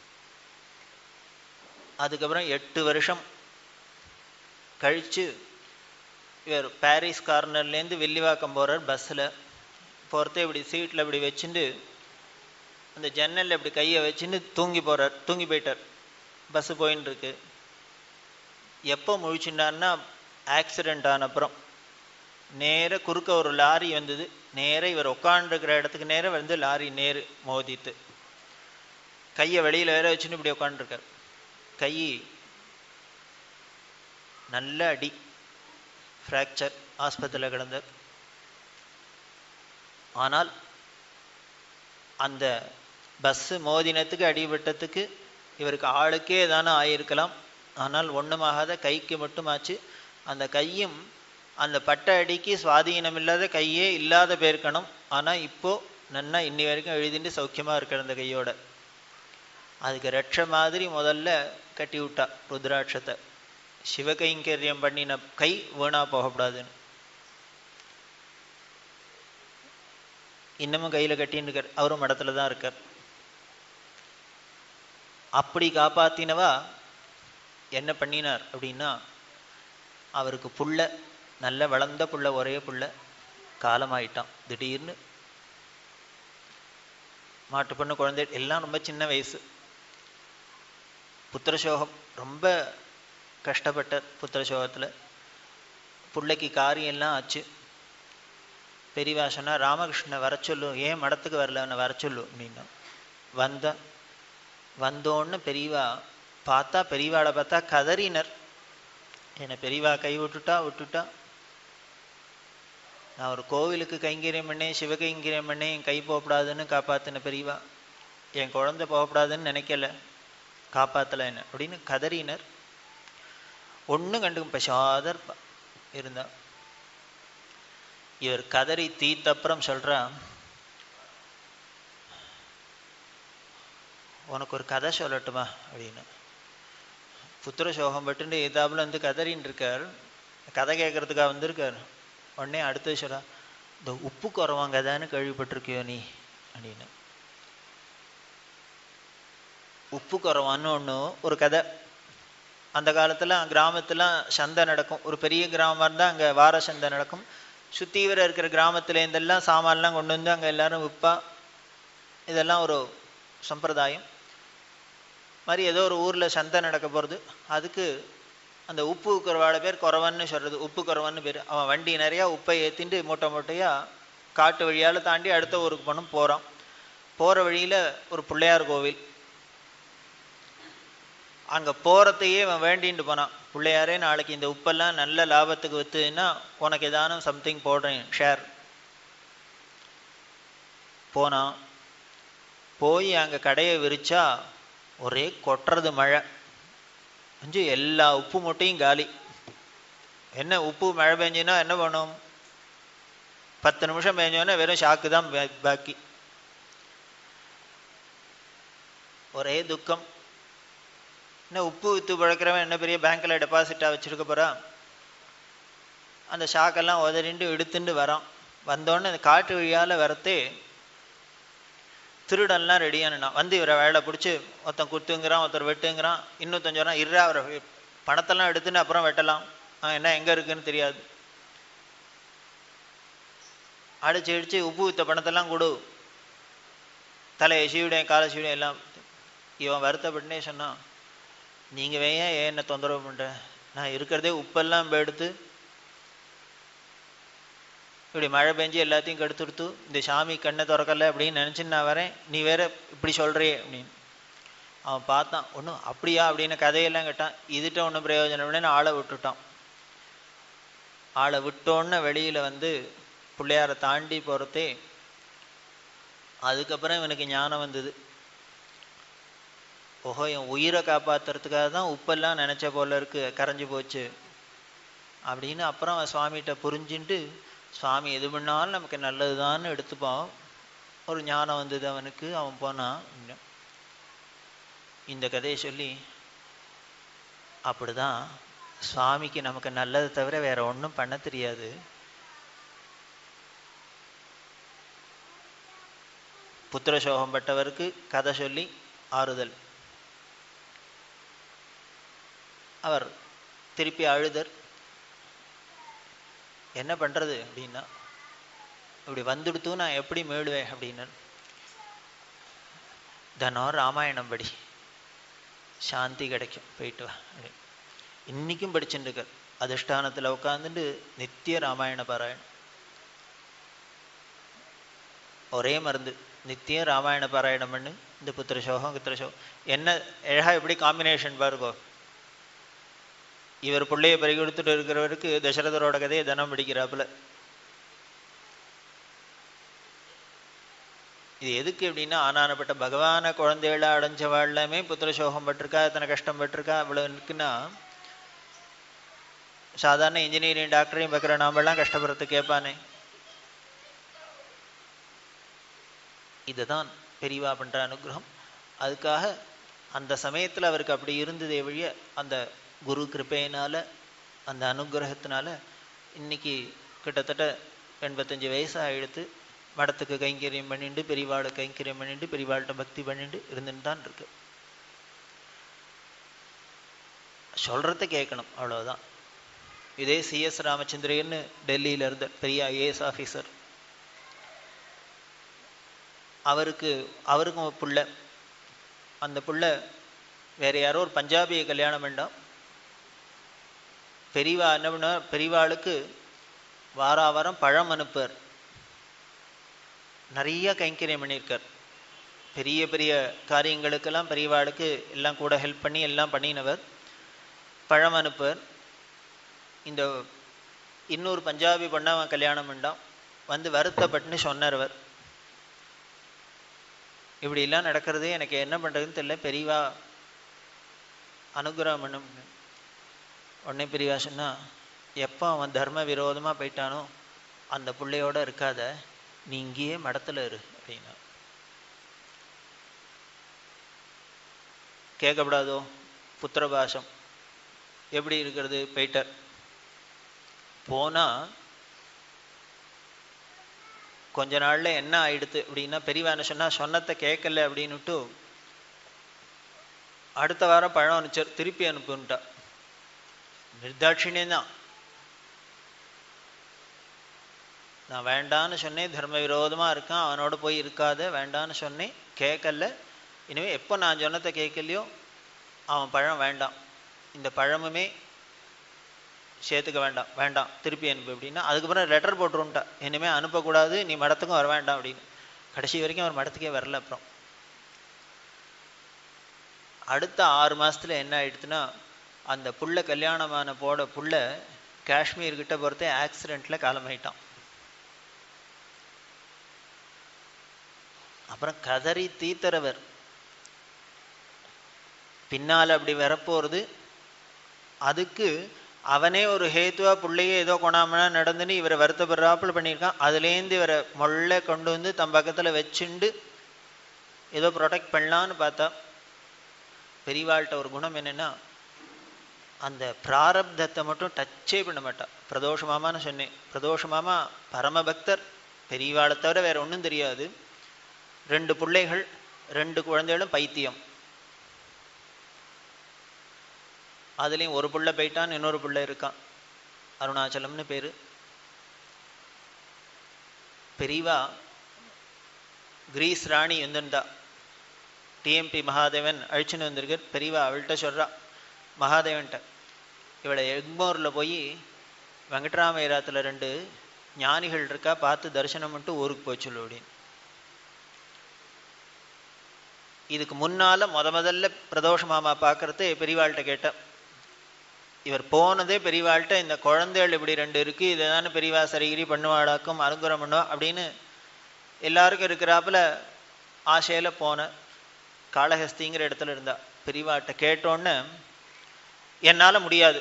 அதுக்கப்புறம் எட்டு வருஷம் கழித்து இவர் பாரிஸ் கார்னர்லேருந்து வில்லிவாக்கம் போகிறார் பஸ்ஸில் போகிறத இப்படி சீட்டில் இப்படி வச்சுட்டு அந்த ஜன்னலில் இப்படி கையை வச்சுட்டு தூங்கி போகிறார் தூங்கி போயிட்டார் பஸ்ஸு போயின்னு இருக்கு எப்போ முழிச்சுட்டான்னா ஆக்சிடெண்ட் ஆன அப்புறம் நேர குறுக்க ஒரு லாரி வந்தது நேராக இவர் உட்காண்டிருக்கிற இடத்துக்கு நேராக வந்து லாரி நேரு மோதித்து கையை வெளியில் வேற வச்சுன்னு இப்படி உட்காந்துருக்கார் கை நல்ல அடி ஃப்ராக்சர் ஆஸ்பத்திரியில் கிடந்தார் ஆனால் அந்த பஸ்ஸு மோதினத்துக்கு அடிபட்டத்துக்கு இவருக்கு ஆளுக்கே தானே ஆயிருக்கலாம் ஆனால் ஒன்றுமாகாத கைக்கு மட்டுமாச்சு அந்த கையும் அந்த பட்ட அடிக்கு சுவாதீனம் இல்லாத கையே இல்லாத பேர்க்கணும் ஆனால் இப்போது நன்னா இன்னி வரைக்கும் எழுதிட்டு சௌக்கியமாக இருக்கிற அந்த கையோட அதுக்கு ரட்ச மாதிரி முதல்ல கட்டி விட்டா ருத்ராட்சத்தை சிவகைங்கரியம் பண்ணின கை வீணா போகக்கூடாதுன்னு இன்னமும் கையில் கட்டின்னு இருக்கார் அவரும் மடத்துல தான் இருக்கார் அப்படி காப்பாத்தினவா என்ன பண்ணினார் அப்படின்னா அவருக்கு புள்ள நல்ல வளர்ந்த புள்ள ஒரே புள்ள காலமாயிட்டான் திடீர்னு மாட்டு பொண்ணு குழந்தை எல்லாம் ரொம்ப சின்ன வயசு புத்திரசோகம் ரொம்ப கஷ்டப்பட்ட புத்திரசோகத்தில் பிள்ளைக்கு காரியம் எல்லாம் ஆச்சு பெரியவா சொன்னா ராமகிருஷ்ணனை வர சொல்லு ஏன் மடத்துக்கு வரல அவனை வர சொல்லு அப்படின்னா வந்த வந்தோன்னு பெரியவா பார்த்தா பெரியவாளை பார்த்தா கதறினர் என்னை பெரியவா கை விட்டுட்டா விட்டுட்டா நான் ஒரு கோவிலுக்கு கைங்கரியம் பண்ணேன் சிவகைங்கரியம் பண்ணேன் என் கை போகக்கூடாதுன்னு காப்பாத்தின பெரியவா என் குழந்தை போகக்கூடாதுன்னு நினைக்கல காப்பாத்தல என்ன அப்படின்னு கதறினர் ஒன்றும் கண்டு பசாத இருப்பா இருந்தா இவர் கதறி தீத்தப்புறம் சொல்றா உனக்கு ஒரு கதை சொல்லட்டுமா அப்படின்னு புத்திர சோகம் பட்டுன்னு ஏதாப்புல வந்து கதறின்னு இருக்கார் கதை கேட்கறதுக்காக வந்திருக்கார் உடனே அடுத்தது சொல்றா இந்த உப்பு குறவாங்க தானே கேள்விப்பட்டிருக்கியோ நீ அப்படின்னு உப்பு குறவான்னு ஒன்று ஒரு கதை அந்த காலத்துல கிராமத்துல சந்தை நடக்கும் ஒரு பெரிய கிராமம் இருந்தால் அங்கே வார சந்தை நடக்கும் சுத்தி வர இருக்கிற கிராமத்துல இருந்தெல்லாம் சாமான்லாம் கொண்டு வந்து அங்கே எல்லாரும் விற்பா இதெல்லாம் ஒரு சம்பிரதாயம் மாதிரி ஏதோ ஒரு ஊர்ல சந்தை நடக்க போறது அதுக்கு அந்த உப்பு குறவாட பேர் குறவன்னு சொல்றது உப்பு குறவன்னு பேர் அவன் வண்டி நிறைய உப்பை ஏத்திட்டு மூட்டை மூட்டையா காட்டு வழியால தாண்டி அடுத்த ஊருக்கு போகணும் போறான் போற வழியில ஒரு பிள்ளையார் கோவில் அங்க போறதையே அவன் வேண்டிட்டு போனான் பிள்ளையாரே நாளைக்கு இந்த உப்பெல்லாம் நல்ல லாபத்துக்கு வித்துன்னா உனக்கு ஏதானும் சம்திங் போடுறேன் ஷேர் போனான் போய் அங்க கடையை விரிச்சா ஒரே கொட்டுறது மழை அஞ்சு எல்லா உப்பு மூட்டையும் காலி என்ன உப்பு மழை பெஞ்சுன்னா என்ன பண்ணும் பத்து நிமிஷம் பெஞ்சோன்னா வெறும் ஷாக்கு தான் பா- பாக்கி ஒரே துக்கம் என்ன உப்பு வித்து பழக்கிறவன் என்ன பெரிய பேங்க்ல டெபாசிட்டா வச்சிருக்க போறான் அந்த ஷாக்கெல்லாம் உதறிண்டு எடுத்துட்டு வரான் வந்தோடனே அந்த காட்டு வழியால வரத்தே திருடன்லாம் ரெடியானுனான் வந்து இவரை வேலை பிடிச்சி ஒருத்தன் குத்துங்கிறான் ஒருத்தர் வெட்டுங்கிறான் இன்னொருத்தன் சொல்றான் இருறா அவரை வெ- பணத்தெல்லாம் எடுத்துன்னு அப்புறம் வெட்டலாம் அவன் என்ன எங்க இருக்குன்னு தெரியாது அடிச்சு அடிச்சு உப்பு வித்த பணத்தெல்லாம் கொடு தலையை சீவிடையும் காலை சீவிடையும் எல்லாம் இவன் வருத்தப்பட்டுனே சொன்னான் நீங்க வேன் ஏன் என்ன தொந்தரவு பண்ற நான் இருக்கிறதே உப்பெல்லாம் இப்ப எடுத்து இப்படி மழை பெஞ்சு எல்லாத்தையும் கெடுத்துடுத்து இந்த சாமி கண்ணை திறக்கல அப்படின்னு நினைச்சுன்னு நான் வரேன் நீ வேற இப்படி சொல்றியே அப்படின்னு அவன் பார்த்தான் ஒன்றும் அப்படியா அப்படின்னு கதையெல்லாம் கேட்டான் இதுட்ட ஒன்றும் பிரயோஜனம் இல்லைன்னு ஆளை விட்டுட்டான் ஆளை விட்டோன்னு வெளியில வந்து பிள்ளையாரை தாண்டி போறதே அதுக்கப்புறம் இவனுக்கு ஞானம் வந்தது ஓஹோ என் உயிரை காப்பாத்துறதுக்காக தான் உப்பெல்லாம் நினைச்ச போல இருக்கு கரைஞ்சு போச்சு அப்படின்னு அப்புறம் அவன் சுவாமிகிட்ட புரிஞ்சுட்டு சுவாமி எது பண்ணாலும் நமக்கு நல்லதுதான்னு எடுத்துப்பான் ஒரு ஞானம் வந்தது அவனுக்கு அவன் போனான் இன்னும். இந்த கதையை சொல்லி அப்படிதான் சுவாமிக்கு நமக்கு நல்லதை தவிர வேற ஒண்ணும் பண்ண தெரியாது புத்திர சோகம் பட்டவருக்கு கதை சொல்லி ஆறுதல் அவர் திருப்பி அழுதர் என்ன பண்றது அப்படின்னா இப்படி வந்துடுத்து நான் எப்படி மீடுவேன் அப்படின்னு தினம் ராமாயணம் படி சாந்தி கிடைக்கும் போயிட்டு வா அப்படின்னு. இன்னைக்கும் படிச்சுட்டு இருக்கார் அதிஷ்டானத்துல உட்காந்துட்டு நித்திய ராமாயண பாராயணம் ஒரே மருந்து நித்தியம் ராமாயண பாராயணம் பண்ணு இந்த புத்திர சோகம் குத்திர சோகம் என்ன அழகா எப்படி காம்பினேஷன் பாருங்கோ இவர் பிள்ளைய பறி கொடுத்துட்டு இருக்கிறவருக்கு தசரதரோட கதையை தினம் படிக்கிறாப்புல இது எதுக்கு அப்படின்னா ஆனானப்பட்ட பகவான குழந்தைகள அடைஞ்சவா எல்லாமே புத்திர சோகம் பட்டிருக்கா எத்தனை கஷ்டம் பட்டிருக்கா இவ்வளவு இருக்குன்னா சாதாரண இன்ஜினியரிங் டாக்டரையும் பார்க்குற நாமெல்லாம் கஷ்டப்படுறது கேட்பானே இதுதான் பெரியவா பண்ற அனுகிரகம் அதுக்காக அந்த சமயத்துல அவருக்கு அப்படி இருந்ததே வழிய அந்த குரு கிருபையினால அந்த அனுகிரகத்தினால இன்னைக்கு கிட்டத்தட்ட எண்பத்தஞ்சு வயசு ஆயிடுத்து மடத்துக்கு கைங்கரியம் பண்ணிட்டு பெரியவாளை கைங்கரியம் பண்ணிட்டு பெரியவாள்கிட்ட பக்தி பண்ணிட்டு இருந்துட்டு தான் இருக்கு சொல்றத கேட்கணும் அவ்வளவுதான் இதே சிஎஸ் ராமச்சந்திரன்னு டெல்லியில இருந்த பெரிய ஐஏஎஸ் ஆஃபீஸர் அவருக்கு அவருக்கும் ஒரு புள்ள அந்த புள்ள வேற யாரோ ஒரு பஞ்சாபியை கல்யாணம் வேண்டாம் பெரியவா என்ன பண்ண பெரியவாளுக்கு வாரா வாரம் பழம் அனுப்புவார் நிறைய கைங்கரியம் பண்ணியிருக்கார் பெரிய பெரிய காரியங்களுக்கெல்லாம் பெரியவாளுக்கு எல்லாம் கூட ஹெல்ப் பண்ணி எல்லாம் பண்ணினவர் பழம் அனுப்பர் இந்த இன்னொரு பஞ்சாபி பொண்ணை அவன் கல்யாணம் பண்ணான் வந்து வருத்தப்பட்டுன்னு சொன்னார் அவர் இப்படிலாம் நடக்கிறது எனக்கு என்ன பண்ணுறதுன்னு தெரியல பெரியவா அனுகிரகம் பண்ணும் உடனே பெரியவா சொன்னா எப்போ அவன் தர்ம விரோதமாக போயிட்டானோ அந்த பிள்ளையோட இருக்காத நீ இங்கேயே மடத்துல இரு அப்படின்னா கேட்கப்படாதோ புத்திரபாசம் எப்படி இருக்கிறது போயிட்டார் போனா கொஞ்ச நாள்ல என்ன ஆயிடுத்து அப்படின்னா பெரியவா என்ன சொன்னா சொன்னத்தை கேட்கல அப்படின்னுட்டு அடுத்த வாரம் பழம் அனுப்பிச்சார் திருப்பி அனுப்புன்ட்டா நிர்தாட்சிணியம் தான் நான் வேண்டான்னு சொன்னேன் தர்ம விரோதமா இருக்கான் அவனோட போய் இருக்காத வேண்டான்னு சொன்னேன் கேட்கல இனிமே எப்போ நான் சொன்னதை கேட்கலையோ அவன் பழம் வேண்டாம் இந்த பழமுமே சேர்த்துக்க வேண்டாம் வேண்டாம் திருப்பி அனுப்பு அப்படின்னா அதுக்கப்புறம் லெட்டர் போட்டுருன்ட்டா இனிமே அனுப்பக்கூடாது நீ மடத்துக்கும் வர வேண்டாம் அப்படின்னு கடைசி வரைக்கும் அவர் மடத்துக்கே வரல அப்புறம் அடுத்த ஆறு மாசத்துல என்ன ஆயிடுச்சுன்னா அந்த புள்ள கல்யாணமான போட புள்ள காஷ்மீர் கிட்ட பொறுத்தே ஆக்சிடென்ட்ல காலமாயிட்டான் அப்புறம் கதறி தீத்தரவர் பின்னால் அப்படி வரப்போறது அதுக்கு அவனே ஒரு ஹேத்துவா பிள்ளைய ஏதோ கொணாமனா நடந்துன்னு இவரை வருத்தப்படுறாப்புல பண்ணியிருக்கான் அதுலேருந்து இவரை மொள்ள கொண்டு வந்து தம் பக்கத்துல வச்சுண்டு ஏதோ ப்ரொடெக்ட் பண்ணலான்னு பார்த்தா பெரியவாள்கிட்ட ஒரு குணம் என்னன்னா அந்த பிராரப்தத்தை மட்டும் டச்சே பண்ண மாட்டா பிரதோஷ மாமான்னு சொன்னேன் பிரதோஷ மாமா பரமபக்தர் பெரியவாளை தவிர வேற ஒன்றும் தெரியாது ரெண்டு பிள்ளைகள் ரெண்டு குழந்தைகளும் பைத்தியம் அதுலேயும் ஒரு புள்ள போயிட்டான் இன்னொரு புள்ள இருக்கான் அருணாச்சலம்னு பேரு பெரியவா கிரீஸ் ராணி வந்துண்டா டிஎம்பி மகாதேவன் அழிச்சுன்னு வந்திருக்கார் பெரியவா அவள்கிட்ட சொல்றா மகாதேவன்ட்ட இவளை எக்மோரில் போய் வெங்கட்ராமயராத்துல ரெண்டு ஞானிகள் இருக்கா பார்த்து தரிசனம் பண்ணிட்டு ஊருக்கு போய் சொல்லு அப்படின்னு இதுக்கு முன்னால முத முதல்ல பிரதோஷ மாமா பார்க்கறது பெரியவாள்கிட்ட கேட்டேன் இவர் போனதே பெரியவாள்கிட்ட இந்த குழந்தைகள் இப்படி ரெண்டு இருக்கு இதுதானே பெரியவா சரிகிரி பண்ணுவாளாக்கும் அனுகிரம் பண்ணுவா அப்படின்னு எல்லாருக்கும் இருக்கிறாப்புல ஆசையில போன காளஹஸ்திங்கிற இடத்துல இருந்தா பெரியவாட்ட கேட்டோன்னு என்னால முடியாது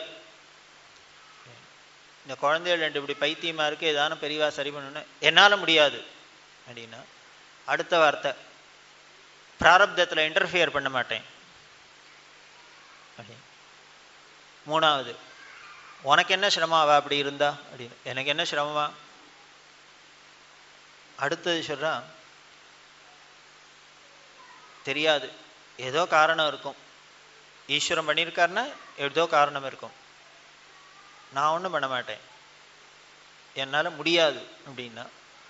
இந்த குழந்தைகள் ரெண்டு இப்படி பைத்தியமா இருக்கு ஏதானும் பெரியவா சரி பண்ணணும் என்னால முடியாது அப்படின்னா அடுத்த வார்த்தை பிராரப்தத்துல இன்டர்ஃபியர் பண்ண மாட்டேன் அப்படி மூணாவது உனக்கு என்ன சிரமம் அவ அப்படி இருந்தா அப்படின்னு எனக்கு என்ன சிரமமா அடுத்தது சொல்றா தெரியாது ஏதோ காரணம் இருக்கும் ஈஸ்வரன் பண்ணியிருக்காருன்னா ஏதோ காரணம் இருக்கும் நான் ஒன்றும் பண்ண மாட்டேன் என்னால் முடியாது அப்படின்னா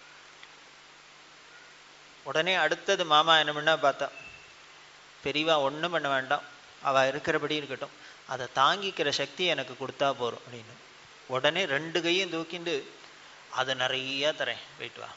உடனே அடுத்தது மாமா என்ன பண்ணா பார்த்தா பெரியவா ஒன்றும் பண்ண வேண்டாம் அவள் இருக்கிறபடி இருக்கட்டும் அதை தாங்கிக்கிற சக்தி எனக்கு கொடுத்தா போகிறோம் அப்படின்னு உடனே ரெண்டு கையும் தூக்கிண்டு அதை நிறைய தரேன் போயிட்டு வா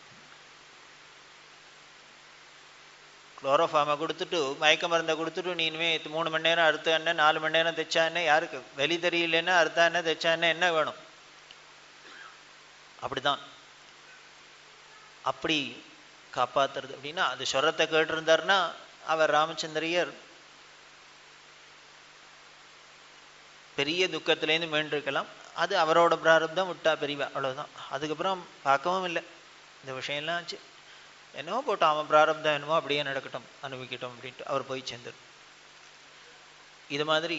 குளோரோஃபார்மை கொடுத்துட்டு மயக்க மருந்தை கொடுத்துட்டு நீ இனிமேல் மூணு மணி நேரம் அறுத்த என்ன நாலு மணி நேரம் தைச்சா என்ன யாருக்கு வெளி தெரியலன்னா அறுத்தா என்ன தைச்சா என்ன என்ன வேணும் அப்படிதான் அப்படி காப்பாத்துறது அப்படின்னா அது சொரத்தை கேட்டிருந்தாருன்னா அவர் ராமச்சந்திரியர் பெரிய துக்கத்திலேருந்து மீண்டிருக்கலாம் அது அவரோட பிராரப்தம் விட்டா பெரியவா அவ்வளவுதான் அதுக்கப்புறம் பார்க்கவும் இல்லை இந்த விஷயம்லாம் ஆச்சு என்னவோ போட்டோம் அவன் பிராரப்தம் என்னமோ அப்படியே நடக்கட்டும் அனுபவிக்கட்டும் அப்படின்ட்டு அவர் போய் சேர்ந்தார் இது மாதிரி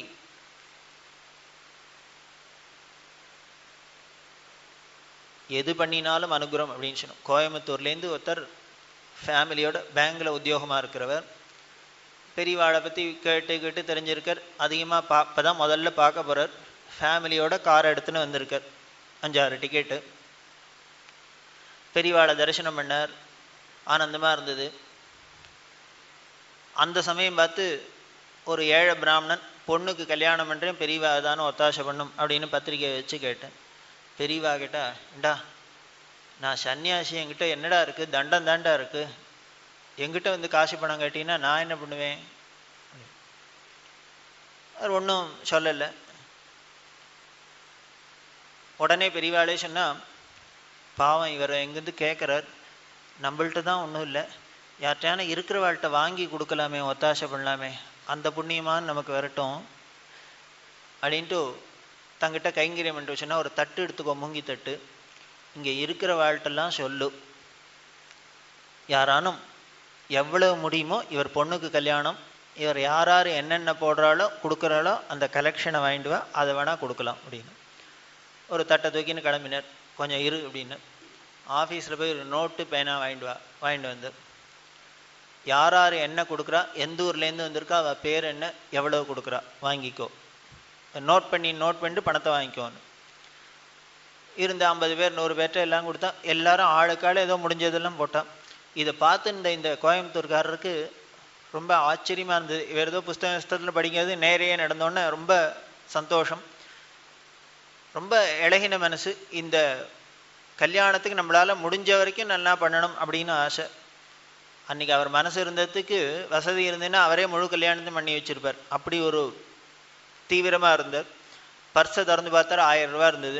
எது பண்ணினாலும் அனுகிரம் அப்படின்னு சொன்னோம் கோயம்புத்தூர்லேருந்து ஒருத்தர் ஃபேமிலியோட பேங்கில் உத்தியோகமாக இருக்கிறவர் பெரியவாளை பற்றி கேட்டு கேட்டு தெரிஞ்சிருக்கார் அதிகமாக பா இப்போ தான் முதல்ல பார்க்க போகிறார் ஃபேமிலியோட கார் எடுத்துன்னு வந்திருக்கார் அஞ்சாறு டிக்கெட்டு பெரியவாளை தரிசனம் பண்ணார் ஆனந்தமாக இருந்தது அந்த சமயம் பார்த்து ஒரு ஏழை பிராமணன் பொண்ணுக்கு கல்யாணம் பண்ணுறேன் பெரியவா தானே ஒத்தாசை பண்ணும் அப்படின்னு பத்திரிக்கை வச்சு கேட்டேன் பெரியவா கேட்டா இண்டா நான் சன்னியாசி என்கிட்ட என்னடா இருக்குது தண்டம் தாண்டா இருக்குது எங்கிட்ட வந்து காசு பணம் கேட்டீங்கன்னா நான் என்ன பண்ணுவேன் அவர் ஒன்றும் சொல்லலை உடனே பெரியவாளே சொன்னால் பாவம் இவர் எங்கேருந்து கேட்குறார் நம்மள்ட்ட தான் ஒன்றும் இல்லை யார்கிட்டயான இருக்கிறவாள்கிட்ட வாங்கி கொடுக்கலாமே ஒத்தாசை பண்ணலாமே அந்த புண்ணியமான்னு நமக்கு வரட்டும் அப்படின்ட்டு தங்கிட்ட கைங்கரியம் பண்ணிட்டு வச்சுன்னா ஒரு தட்டு எடுத்துக்கோ மூங்கி தட்டு இங்கே இருக்கிற வாழ்ட்டெல்லாம் சொல்லு யாரானும் எவ்வளவு முடியுமோ இவர் பொண்ணுக்கு கல்யாணம் இவர் யார் யார் என்னென்ன போடுறாளோ கொடுக்குறாளோ அந்த கலெக்ஷனை வாங்கிட்டு வா அதை வேணால் கொடுக்கலாம் அப்படின்னு ஒரு தட்டை தூக்கின்னு கிளம்பினார் கொஞ்சம் இரு அப்படின்னு ஆஃபீஸில் போய் ஒரு நோட்டு பேனா வாங்கிட்டு வா வாங்கிட்டு வந்து யார் யார் என்ன கொடுக்குறா எந்த ஊர்லேருந்து வந்திருக்கா அவள் பேர் என்ன எவ்வளவு கொடுக்குறா வாங்கிக்கோ நோட் பண்ணி நோட் பண்ணிட்டு பணத்தை வாங்கிக்கோன்னு இருந்த ஐம்பது பேர் நூறு பேர்ட்ட எல்லாம் கொடுத்தா எல்லாரும் ஆளுக்காள் ஏதோ முடிஞ்சதெல்லாம் போட்டான் இதை பார்த்து இந்த இந்த கோயம்புத்தூர்காரருக்கு ரொம்ப ஆச்சரியமாக இருந்தது இவர் ஏதோ புஸ்தக புஸ்தகத்தில் படிக்கிறது நேரையே நடந்தோன்னே ரொம்ப சந்தோஷம் ரொம்ப இழகின மனசு இந்த கல்யாணத்துக்கு நம்மளால் முடிஞ்ச வரைக்கும் நல்லா பண்ணணும் அப்படின்னு ஆசை அன்றைக்கி அவர் மனசு இருந்ததுக்கு வசதி இருந்ததுன்னா அவரே முழு கல்யாணத்தையும் பண்ணி வச்சுருப்பார் அப்படி ஒரு தீவிரமாக இருந்தார் பர்ஸை திறந்து பார்த்தார் ஆயிரம் ரூபா இருந்தது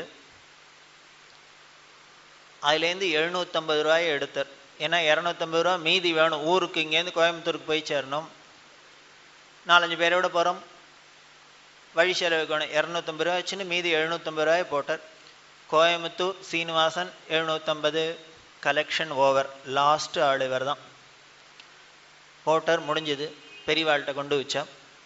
அதுலேருந்து எழுநூற்றம்பது ரூபாயை எடுத்தார் ஏன்னா இரநூத்தம்பது ரூபா மீதி வேணும் ஊருக்கு இங்கேருந்து கோயம்புத்தூருக்கு போய் சேரணும் நாலஞ்சு பேரோட போகிறோம் வழி செலவுக்கு வேணும் இரநூத்தம்பது ரூபா வச்சுன்னு மீதி எழுநூற்றம்பது ரூபாயை போட்டார் கோயம்புத்தூர் சீனிவாசன் எழுநூற்றம்பது கலெக்ஷன் ஓவர் லாஸ்ட்டு ஆள் இவர் தான் போட்டார் முடிஞ்சது பெரியவாள்கிட்ட கொண்டு வச்சா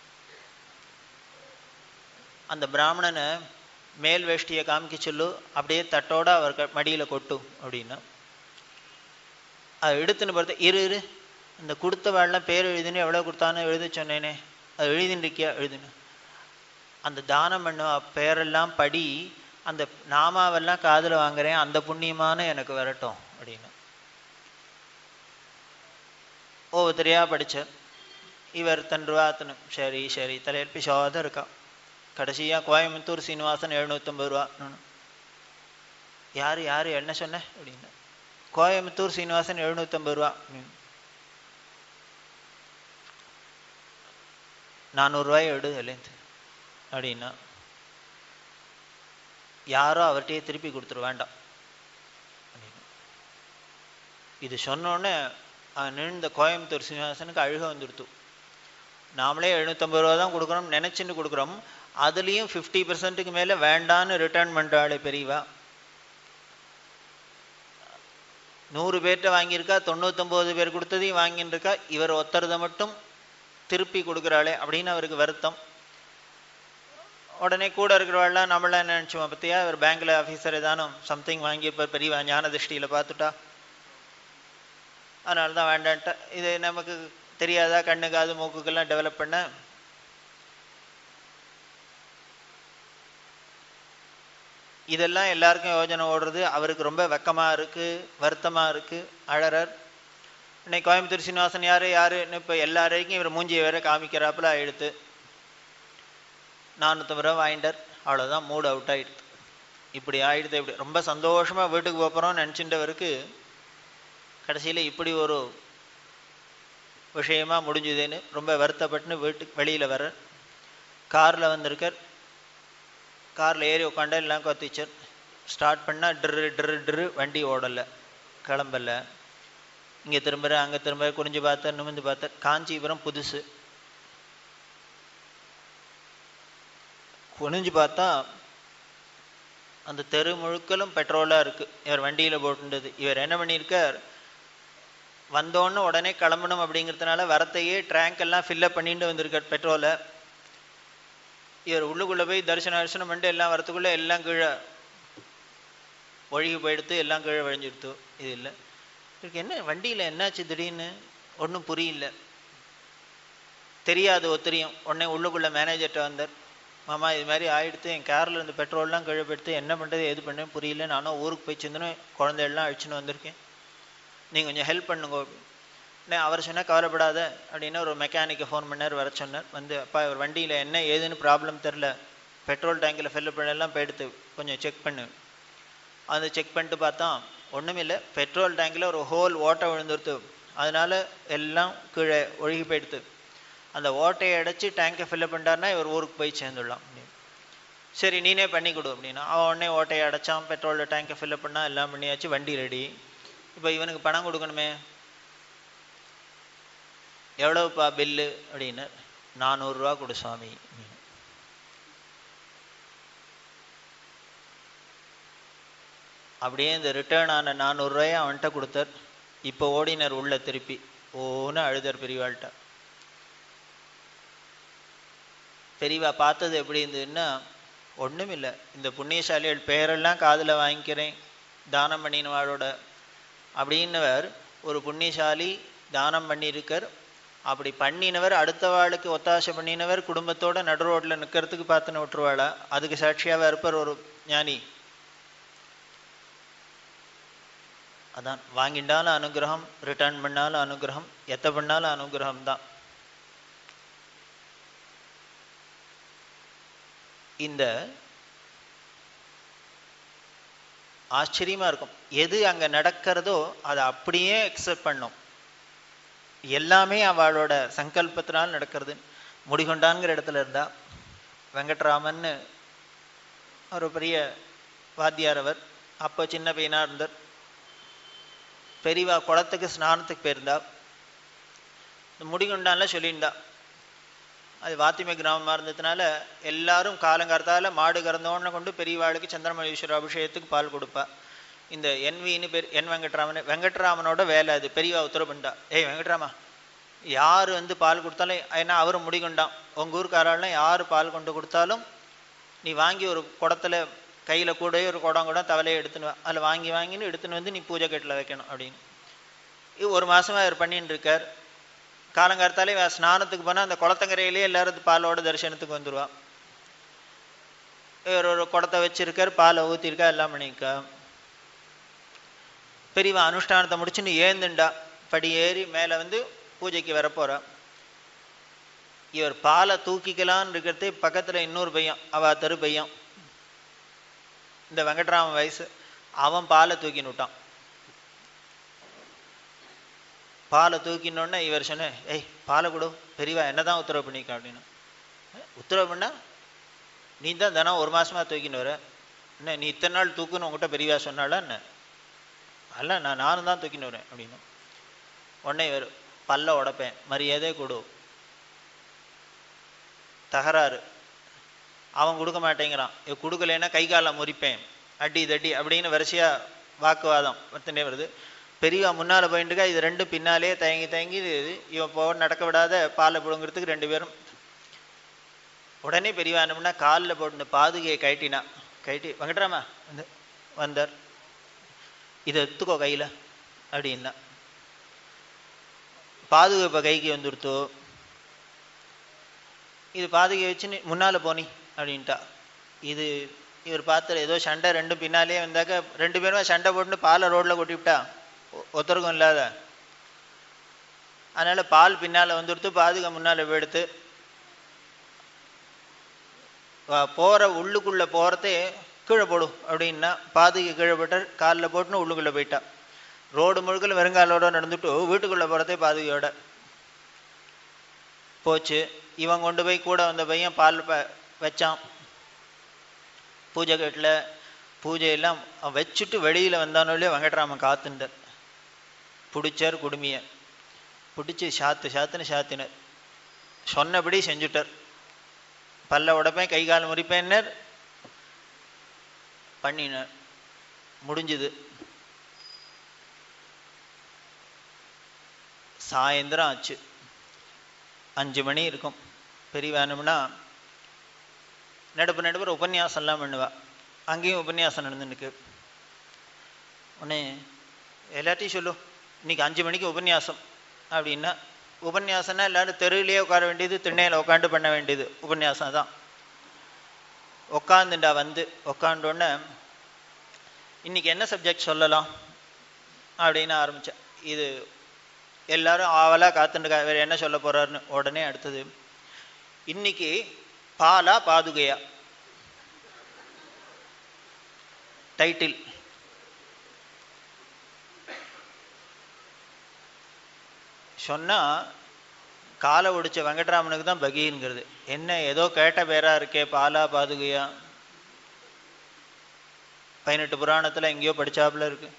அந்த பிராமணனை மேல் வேஷ்டியை காமிக்க சொல்லு அப்படியே தட்டோட அவர் மடியில் கொட்டு அப்படின்னா அதை எடுத்துன்னு பார்த்து இரு இரு இந்த கொடுத்த வாழலாம் பேர் எழுதினு எவ்வளோ கொடுத்தானு எழுத சொன்னேனே அது எழுதின்னு இருக்கியா எழுதுன்னு அந்த தானம் பண்ண பேரெல்லாம் படி அந்த நாமாவெல்லாம் காதில் வாங்குறேன் அந்த புண்ணியமான எனக்கு வரட்டும் அப்படின்னு ஒவ்வொருத்தரையா படித்தார் இவர் தன் ரூபாத்தனு சரி சரி தலையில் பிசாத இருக்கா கடைசியாக கோயம்புத்தூர் சீனிவாசன் எழுநூற்றம்பது ரூபா யார் யார் என்ன சொன்ன அப்படின்னு கோயம்புத்தூர் சீனிவாசன் எழுநூற்றம்பது ரூபா அப்படின்னு நானூறுரூவாய் எடு அதுலேருந்து அப்படின்னா யாரோ அவர்கிட்டயே திருப்பி கொடுத்துரு வேண்டாம் அப்படின்னு இது சொன்னோடனே நின்ற கோயம்புத்தூர் சீனிவாசனுக்கு அழுக வந்துடுத்து நாமளே எழுநூற்றம்பது ரூபா தான் கொடுக்குறோம் நினச்சின்னு கொடுக்குறோம் அதுலேயும் ஃபிஃப்டி பர்சன்ட்டுக்கு மேலே வேண்டான்னு ரிட்டர்ன் பண்ணுறாளே பெரியவா நூறு பேர்கிட்ட வாங்கியிருக்கா தொண்ணூத்தொம்பது பேர் கொடுத்ததையும் வாங்கின்னு இருக்கா இவர் ஒத்துறதை மட்டும் திருப்பி கொடுக்குறாளே அப்படின்னு அவருக்கு வருத்தம் உடனே கூட இருக்கிறவாள்லாம் நம்மளாம் என்ன நினச்சோம் பற்றியா இவர் பேங்க்கில் ஆஃபீஸர் ஏதானும் சம்திங் வாங்கியிருப்பார் பெரியவா ஞான திருஷ்டியில் பார்த்துட்டா அதனால தான் வேண்டான்ட்டா இது நமக்கு தெரியாதா கண்ணு காது மூக்குக்கெல்லாம் டெவலப் பண்ண இதெல்லாம் எல்லாருக்கும் யோஜனை ஓடுறது அவருக்கு ரொம்ப வெக்கமாக இருக்குது வருத்தமாக இருக்குது அழறர் இன்னைக்கு கோயம்புத்தூர் சீனிவாசன் யார் யாருன்னு இப்போ எல்லாரையும் இவர் மூஞ்சியை வேற காமிக்கிறாப்புல எடுத்து நானூற்றம்பது ரூபா வாங்கிட்டார் அவ்வளோதான் மூட் அவுட் ஆகிடுது இப்படி ஆயிடுது இப்படி ரொம்ப சந்தோஷமாக வீட்டுக்கு போகிறோம்னு நினச்சின்றவருக்கு கடைசியில் இப்படி ஒரு விஷயமா முடிஞ்சுதுன்னு ரொம்ப வருத்தப்பட்டுன்னு வீட்டுக்கு வெளியில் வர காரில் வந்திருக்கார் காரில் ஏறி உட்காண்டா எல்லாம் கொத்திச்சர் ஸ்டார்ட் பண்ணால் ட்ரு ட்ரு ட்ரு வண்டி ஓடலை கிளம்பலை இங்கே திரும்புகிற அங்கே திரும்ப குனிஞ்சு பார்த்தார் நிமிந்து பார்த்தார் காஞ்சிபுரம் புதுசு குனிஞ்சு பார்த்தா அந்த தெரு முழுக்கலும் பெட்ரோலாக இருக்குது இவர் வண்டியில் போட்டுண்டது இவர் என்ன பண்ணியிருக்கார் வந்தோன்னு உடனே கிளம்பணும் அப்படிங்கிறதுனால வரத்தையே ட்ராங்க் எல்லாம் ஃபில்லப் பண்ணிட்டு வந்திருக்கார் பெட்ரோலை இவர் உள்ளுக்குள்ளே போய் தரிசனம் தரிசனம் பண்ணிட்டு எல்லாம் வரத்துக்குள்ளே எல்லாம் கீழே ஒழுகி போயிடுத்து எல்லாம் கீழே வழிஞ்சிடுத்து இது இல்லை இவருக்கு என்ன வண்டியில் என்னாச்சு திடீர்னு ஒன்றும் புரியல தெரியாது ஒத்திரியும் உடனே உள்ளுக்குள்ளே மேனேஜர்கிட்ட வந்தார் மாமா இது மாதிரி ஆயிடுத்து என் காரில் இருந்து பெட்ரோல்லாம் கீழே போயிடுத்து என்ன பண்ணுறது எது பண்ணேன் புரியல நானும் ஊருக்கு போய் சேர்ந்துன்னு குழந்தையெல்லாம் அழிச்சுன்னு வந்திருக்கேன் நீங்கள் கொஞ்சம் ஹெல்ப் பண்ணுங்க உடனே அவர் சொன்னால் கவலைப்படாத அப்படின்னு ஒரு மெக்கானிக்கை ஃபோன் பண்ணார் வர சொன்னார் வந்து அப்பா இவர் வண்டியில் என்ன ஏதுன்னு ப்ராப்ளம் தெரில பெட்ரோல் டேங்கில் ஃபில்லப் பண்ணெல்லாம் போயிடுத்து கொஞ்சம் செக் பண்ணு அதை செக் பண்ணிட்டு பார்த்தா ஒன்றும் இல்லை பெட்ரோல் டேங்கில் ஒரு ஹோல் ஓட்டை விழுந்துருத்து அதனால எல்லாம் கீழே ஒழுகி போயிடுது அந்த ஓட்டையை அடைச்சி டேங்கை ஃபில்லப் பண்ணிட்டாருன்னா இவர் ஊருக்கு போய் சேர்ந்துடலாம் அப்படின்னு சரி நீனே பண்ணி கொடு அப்படின்னா அவன் உடனே ஓட்டையை அடைச்சான் பெட்ரோலில் டேங்கை ஃபில்லப் பண்ணா எல்லாம் பண்ணியாச்சு வண்டி ரெடி இப்போ இவனுக்கு பணம் கொடுக்கணுமே எவ்வளவுப்பா பில்லு அப்படின்னு நானூறுரூவா கொடு சுவாமி அப்படின்னு. அப்படியே இந்த ரிட்டர்ன் ஆன நானூறுரூவாயை அவன்கிட்ட கொடுத்தார் இப்போ ஓடினர் உள்ள திருப்பி ஓன்னு அழுதர் பெரியவாள்கிட்ட பெரியவா பார்த்தது எப்படி இருந்ததுன்னா ஒன்றும் இல்லை இந்த புண்ணியசாலிகள் பெயரெல்லாம் காதில் வாங்கிக்கிறேன் தானம் பண்ணினவாளோட அப்படின்னவர் ஒரு புண்ணியசாலி தானம் பண்ணியிருக்கார் அப்படி பண்ணினவர் அடுத்த வாளுக்கு ஒத்தாசை பண்ணினவர் குடும்பத்தோட நடு ரோட்டில் நிற்கிறதுக்கு பார்த்துன்னு விட்டுருவாளா அதுக்கு சாட்சியாக இருப்பார் ஒரு ஞானி அதான் வாங்கிண்டாலும் அனுகிரகம் ரிட்டர்ன் பண்ணாலும் அனுகிரகம் எத்த பண்ணாலும் அனுகிரகம் தான் இந்த ஆச்சரியமா இருக்கும் எது அங்க நடக்கிறதோ அதை அப்படியே அக்செப்ட் பண்ணும் எல்லாமே அவளோட சங்கல்பத்தினால் நடக்கிறது முடிகொண்டான்கிற இடத்துல இருந்தா வெங்கட்ராமன்னு ஒரு பெரிய வாத்தியார் அவர் அப்போ சின்ன பையனா இருந்தார் பெரியவா குளத்துக்கு ஸ்நானத்துக்கு போயிருந்தா இந்த முடிகுண்டான்ல சொல்லியிருந்தா அது வாத்திமை கிராமமாக இருந்ததுனால எல்லாரும் காலங்காலத்தால் மாடு கறந்தோன்னு கொண்டு பெரியவாளுக்கு சந்திரமணீஸ்வரர் அபிஷேகத்துக்கு பால் கொடுப்பா இந்த என்வின்னு பேர் என் வெங்கட்ராமன் வெங்கட்ராமனோட வேலை அது பெரியவா உத்தரவு பண்ணிட்டா ஏய் வெங்கட்ராமா யார் வந்து பால் கொடுத்தாலும் ஏன்னா அவரும் முடிகொண்டான் உங்கள் ஊருக்காரெல்லாம் யார் பால் கொண்டு கொடுத்தாலும் நீ வாங்கி ஒரு குடத்துல கையில் கூட ஒரு குடம் கூட தவலையை எடுத்துன்னு வா அதில் வாங்கி வாங்கின்னு எடுத்துன்னு வந்து நீ பூஜை கட்டில் வைக்கணும் அப்படின்னு இது ஒரு மாசமா அவர் பண்ணின்னு இருக்கார் காலங்காலத்தாலே இவன் ஸ்நானத்துக்கு போனால் அந்த குளத்தங்கரையிலேயே எல்லாரும் பாலோட தரிசனத்துக்கு வந்துடுவா இவர் ஒரு குடத்தை வச்சிருக்கார் பாலை ஊற்றிருக்கா எல்லாம் பண்ணியிருக்கா பெரியவன் அனுஷ்டானத்தை முடிச்சுன்னு ஏந்துண்டா படி ஏறி மேலே வந்து பூஜைக்கு வரப்போறா இவர் பாலை தூக்கிக்கலான்னு இருக்கிறதே பக்கத்தில் இன்னொரு பையன் அவ தெரு பையன் இந்த வெங்கட்ராமன் வயசு அவன் பாலை தூக்கின்னு விட்டான் பாலை தூக்கினோடனே இவர் சொன்ன ஏய் பாலை கொடு பெரியவா என்னதான் உத்தரவு பண்ணிக்க அப்படின்னு உத்தரவு பண்ணா நீ தான் தினம் ஒரு மாசமா தூக்கின்னு வர என்ன நீ இத்தனை நாள் தூக்குன்னு உங்ககிட்ட பெரியவா சொன்னால என்ன அல்ல நான் நானும் தான் தூக்கின்னு வரேன் அப்படின்னு உடனே இவர் பல்ல உடைப்பேன் மரியாதை கொடு தகராறு அவன் கொடுக்க மாட்டேங்கிறான் இவ கொடுக்கலைன்னா கை காலை முறிப்பேன் அடி தட்டி அப்படின்னு வரிசையா வாக்குவாதம் வர்த்தனே வருது பெரியவா முன்னால போயிட்டுக்கா இது ரெண்டும் பின்னாலே தயங்கி தயங்கி இது இவன் போக நடக்க விடாத பாலை பிடுங்கிறதுக்கு ரெண்டு பேரும் உடனே பெரியவா என்னம்னா காலில் போட்டு இந்த பாதுகையை கழட்டினா கழட்டி வெங்கட்ராமா வந்து வந்தார் இதை எடுத்துக்கோ கையில் அப்படின்னா பாதுகை இப்போ கைக்கு வந்துடுத்தோ இது பாதுகை வச்சு நீ முன்னால் போனி அப்படின்ட்டா இது இவர் பார்த்து ஏதோ சண்டை ரெண்டும் பின்னாலே வந்தாக்க ரெண்டு பேருமே சண்டை போட்டு பாலை ரோட்டில் கொட்டிவிட்டா ஒ- ஒருத்தருக்கும் இல்லாத அதனால பால் பின்னால் வந்துடுத்து பாதுகை முன்னால் எடுத்து போகிற உள்ளுக்குள்ளே போகிறதே கீழே போடும் அப்படின்னா பாதுகை கீழே போட்டார் காலில் போட்டுன்னு உள்ளுக்குள்ளே போயிட்டா ரோடு முழுக்கல வெறுங்காலோட நடந்துட்டு வீட்டுக்குள்ளே போகிறதே பாதுகையோட போச்சு இவன் கொண்டு போய் கூட வந்த பையன் பால் ப வச்சான் பூஜை கட்டில் பூஜையெல்லாம் அவன் வச்சுட்டு வெளியில் வந்தானோலே வெங்கட்ராமன் காத்துண்டார் பிடிச்சார் குடுமியை பிடிச்சி சாத்து சாத்துன்னு சாத்தினார் சொன்னபடி செஞ்சுட்டார் பல்ல உடைப்பேன் கை கால் முறிப்பேன்னர் பண்ணினார் முடிஞ்சுது சாயந்தரம் ஆச்சு அஞ்சு மணி இருக்கும் பெரிய வேணும்னா நடுப்பு நடுப்புற உபன்யாசம்லாம் பண்ணுவா அங்கேயும் உபன்யாசம் நடந்துருக்கு உடனே எல்லாத்தையும் சொல்லு இன்னைக்கு அஞ்சு மணிக்கு உபன்யாசம் அப்படின்னா உபன்யாசம்னா எல்லாரும் தெருவிலேயே உட்கார வேண்டியது திண்ணையில் உட்காந்து பண்ண வேண்டியது உபன்யாசம் தான் உட்காந்துண்டா வந்து உட்காண்டோடனே இன்னைக்கு என்ன சப்ஜெக்ட் சொல்லலாம் அப்படின்னு ஆரம்பித்தேன் இது எல்லாரும் ஆவலாக காத்துட்டு வேறு என்ன சொல்ல போறாருன்னு உடனே அடுத்தது இன்னைக்கு பாலா பாதுகையா டைட்டில் சொன்னால் காலை ஒடிச்ச வெங்கட்ராமனுக்கு தான் பகிங்கிறது என்ன ஏதோ கேட்ட பேரா இருக்கே பாலா பாதுகையா பதினெட்டு புராணத்தில் எங்கேயோ படிச்சாப்புல இருக்கு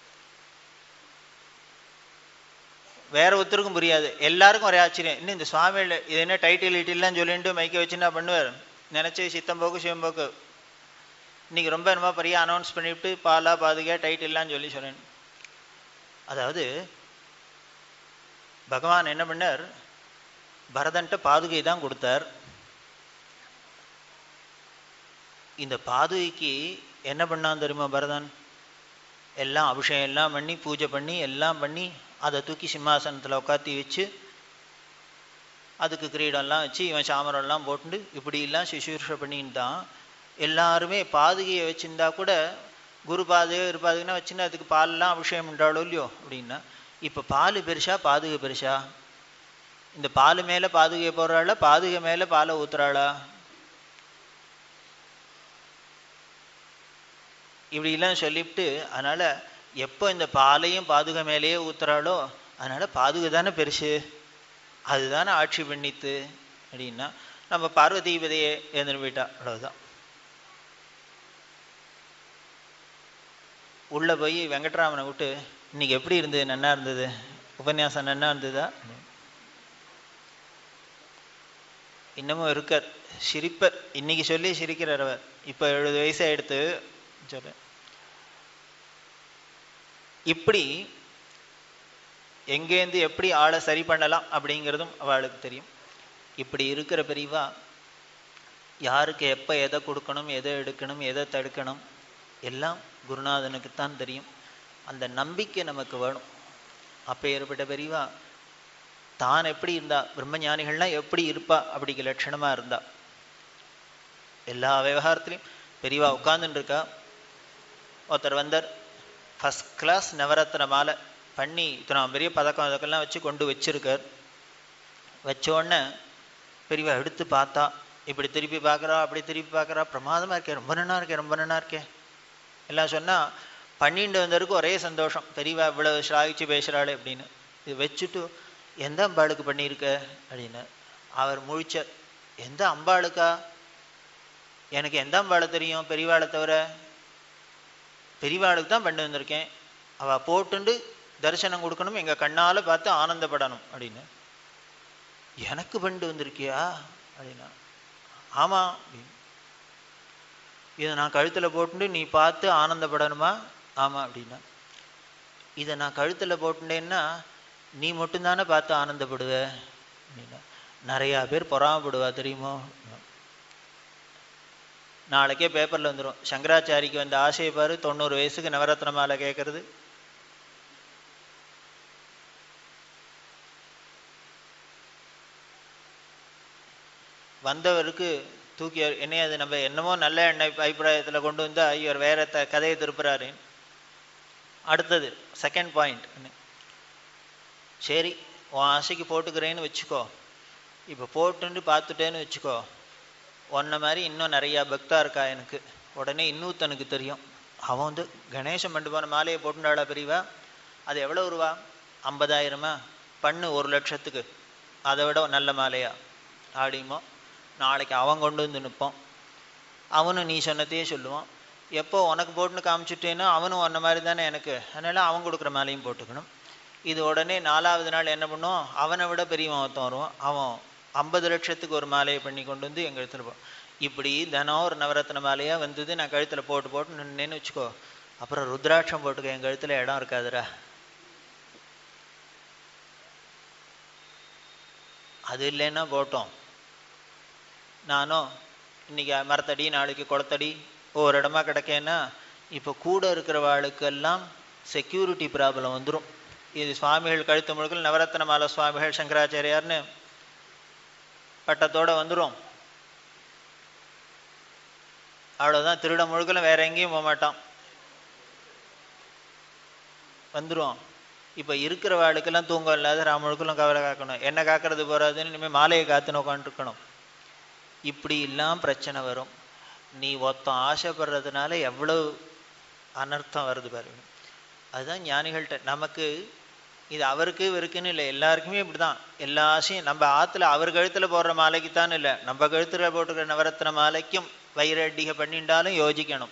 வேற ஒருத்தருக்கும் புரியாது எல்லாருக்கும் ஒரே ஆச்சரியம் இன்னும் இந்த சுவாமியில் இது என்ன டைட்டில் இட்டில்லாம் சொல்லிட்டு மைக்க வச்சு என்ன பண்ணுவார் நினச்சி சித்தம்போக்கு சிவம்போக்கு இன்னைக்கு ரொம்ப என்னமோ பெரிய அனௌன்ஸ் பண்ணிவிட்டு பாலா பாதுகா டைட்டில்லாம் சொல்லி சொல்லேன் அதாவது பகவான் என்ன பண்ணார் பரதன்ட்ட பாதுகை தான் கொடுத்தார் இந்த பாதுகைக்கு என்ன பண்ணான் தெரியுமா பரதன் எல்லாம் அபிஷேகம் எல்லாம் பண்ணி பூஜை பண்ணி எல்லாம் பண்ணி அதை தூக்கி சிம்மாசனத்தில் உட்காத்தி வச்சு அதுக்கு கிரீடம்லாம் வச்சு இவன் சாமரம்லாம் போட்டு இப்படிலாம் சுசூஷை பண்ணின்னு தான் எல்லாருமே பாதுகையை வச்சுருந்தா கூட குரு பாதுகை இரு பாதுகைன்னா வச்சுன்னா அதுக்கு பாலெல்லாம் அபிஷேகம் உண்டாளோ இல்லையோ அப்படின்னா இப்போ பால் பெருசா பாதுகை பெருசா இந்த பால் மேலே பாதுகை போடுறாளா பாதுகை மேலே பாலை ஊத்துறாளா இப்படிலாம் சொல்லிவிட்டு அதனால் எப்போ இந்த பாலையும் பாதுகை மேலேயே ஊத்துறாளோ அதனால் பாதுகை தானே பெருசு அதுதானே ஆட்சி பண்ணித்து அப்படின்னா நம்ம பார்வதிபதியே எழுந்துட்டு போயிட்டா அவ்வளவுதான் உள்ளே போய் வெங்கட்ராமனை விட்டு இன்னைக்கு எப்படி இருந்தது நன்னா இருந்தது உபன்யாசம் நன்னா இருந்ததா இன்னமும் இருக்கார் சிரிப்பர் இன்னைக்கு சொல்லி சிரிக்கிறார் அவர் இப்போ எழுபது வயசு எடுத்து சொல்ல இப்படி எங்கேருந்து எப்படி ஆளை சரி பண்ணலாம் அப்படிங்கிறதும் அவளுக்கு தெரியும் இப்படி இருக்கிற பெரியவா யாருக்கு எப்போ எதை கொடுக்கணும் எதை எடுக்கணும் எதை தடுக்கணும் எல்லாம் குருநாதனுக்குத்தான் தெரியும் அந்த நம்பிக்கை நமக்கு வேணும் அப்போ ஏற்பட்ட பெரியவா தான் எப்படி இருந்தா பிரம்மஞானிகள்லாம் எப்படி இருப்பா அப்படிங்கிற லட்சணமாக இருந்தா எல்லா விவகாரத்துலையும் பெரியவா உட்கார்ந்துட்டு இருக்கா ஒருத்தர் வந்தார் ஃபஸ்ட் கிளாஸ் நவரத்ன மாலை பண்ணி இத்தனை பெரிய பதக்கம் அதுக்கெல்லாம் வச்சு கொண்டு வச்சிருக்கார் வச்ச உடனே பெரியவா எடுத்து பார்த்தா இப்படி திருப்பி பார்க்குறா அப்படி திருப்பி பார்க்குறா பிரமாதமாக இருக்கே ரொம்ப நன்னா இருக்கே ரொம்ப நன்னா இருக்கே எல்லாம் சொன்னால் பண்ணிட்டு வந்தவருக்கு ஒரே சந்தோஷம் பெரியவா இவ்வளவு ஸ்லாகிச்சு பேசுகிறாளே அப்படின்னு இது வச்சுட்டு எந்த அம்பாளுக்கு பண்ணியிருக்க அப்படின்னு அவர் முழிச்சார் எந்த அம்பாளுக்கா எனக்கு எந்த அம்பாளை தெரியும் பெரியவாளை தவிர பெரியவாளுக்கு தான் பண்ணி வந்திருக்கேன் அவள் போட்டுண்டு தரிசனம் கொடுக்கணும் எங்கள் கண்ணால் பார்த்து ஆனந்தப்படணும் அப்படின்னு எனக்கு பண்ணிட்டு வந்திருக்கியா அப்படின்னா ஆமாம் அப்படின்னு இதை நான் கழுத்தில் போட்டுட்டு நீ பார்த்து ஆனந்தப்படணுமா ஆமாம் அப்படின்னா இதை நான் கழுத்தில் போட்டுட்டேன்னா நீ மட்டும்தானே பார்த்து ஆனந்தப்படுவ அப்படின்னா நிறையா பேர் பொறாமப்படுவா தெரியுமோ நாளைக்கே பேப்பரில் வந்துடும் சங்கராச்சாரிக்கு வந்த ஆசையை பாரு தொண்ணூறு வயசுக்கு நவரத்ன மாலை கேட்கறது வந்தவருக்கு தூக்கி என்ன அது நம்ம என்னமோ நல்ல எண்ணெய் அபிப்பிராயத்தில் கொண்டு வந்து ஐயர் வேற த கதையை திருப்புறாரு அடுத்தது செகண்ட் பாயிண்ட் சரி உன் ஆசைக்கு போட்டுக்கிறேன்னு வச்சுக்கோ இப்போ போட்டுன்னு பார்த்துட்டேன்னு வச்சுக்கோ உன்ன மாதிரி இன்னும் நிறையா பக்தா இருக்கா எனக்கு உடனே இன்னொருத்தனுக்கு தெரியும் அவன் வந்து கணேசன் மண்டபம் மாலையை போட்டுண்டாளா பெரியவா அது எவ்வளோ ரூபா ஐம்பதாயிரமா பண்ணு ஒரு லட்சத்துக்கு அதை விட நல்ல மாலையா ஆடிமோ நாளைக்கு அவன் கொண்டு வந்து நிற்பான் அவனும் நீ சொன்னதையே சொல்லுவான் எப்போ உனக்கு போட்டுன்னு காமிச்சிட்டேன்னா அவனும் உன்ன மாதிரி தானே எனக்கு அதனால் அவன் கொடுக்குற மாலையும் போட்டுக்கணும் இது உடனே நாலாவது நாள் என்ன பண்ணுவோம் அவனை விட பெரியவன் ஒருத்தன் வருவான் அவன் ஐம்பது லட்சத்துக்கு ஒரு மாலையை பண்ணி கொண்டு வந்து எங்கள் இடத்துல போ இப்படி தினம் ஒரு நவரத்ன மாலையாக வந்தது நான் கழுத்தில் போட்டு போட்டு நின்றுன்னு வச்சுக்கோ அப்புறம் ருத்ராட்சம் போட்டுக்க என் கழுத்தில் இடம் இருக்காதுடா அது இல்லைன்னா போட்டோம் நானும் இன்னைக்கு மரத்தடி நாளைக்கு குளத்தடி ஒவ்வொரு இடமா கிடைக்கேன்னா இப்போ கூட இருக்கிறவாளுக்கெல்லாம் செக்யூரிட்டி ப்ராப்ளம் வந்துடும் இது சுவாமிகள் கழுத்து முழுக்கள் நவரத்ன மாலை சுவாமிகள் சங்கராச்சாரியார்னு பட்டத்தோட வந்துடும் அவ்வளோதான் திருட முழுக்கலும் வேற எங்கேயும் போக மாட்டான் வந்துடும் இப்போ இருக்கிற வாழ்க்கெல்லாம் தூக்கம் இல்லாத ராமுழுக்கலும் கவலை காக்கணும் என்ன காக்கிறது போறாதுன்னு இனிமேல் மாலையை காத்துன்னு உட்காந்துருக்கணும் இப்படி எல்லாம் பிரச்சனை வரும் நீ ஒருத்தன் ஆசைப்படுறதுனால எவ்வளவு அனர்த்தம் வருது பாருங்க அதுதான் ஞானிகள்கிட்ட நமக்கு இது அவருக்கு இவருக்குன்னு இல்லை எல்லாருக்குமே இப்படிதான் எல்லா ஆசையும் நம்ம ஆத்துல அவர் கழுத்துல போடுற மாலைக்கு தான் இல்லை நம்ம கழுத்துல போட்டுக்கிற நவரத்ன மாலைக்கும் வைரடிகை பண்ணிட்டாலும் யோசிக்கணும்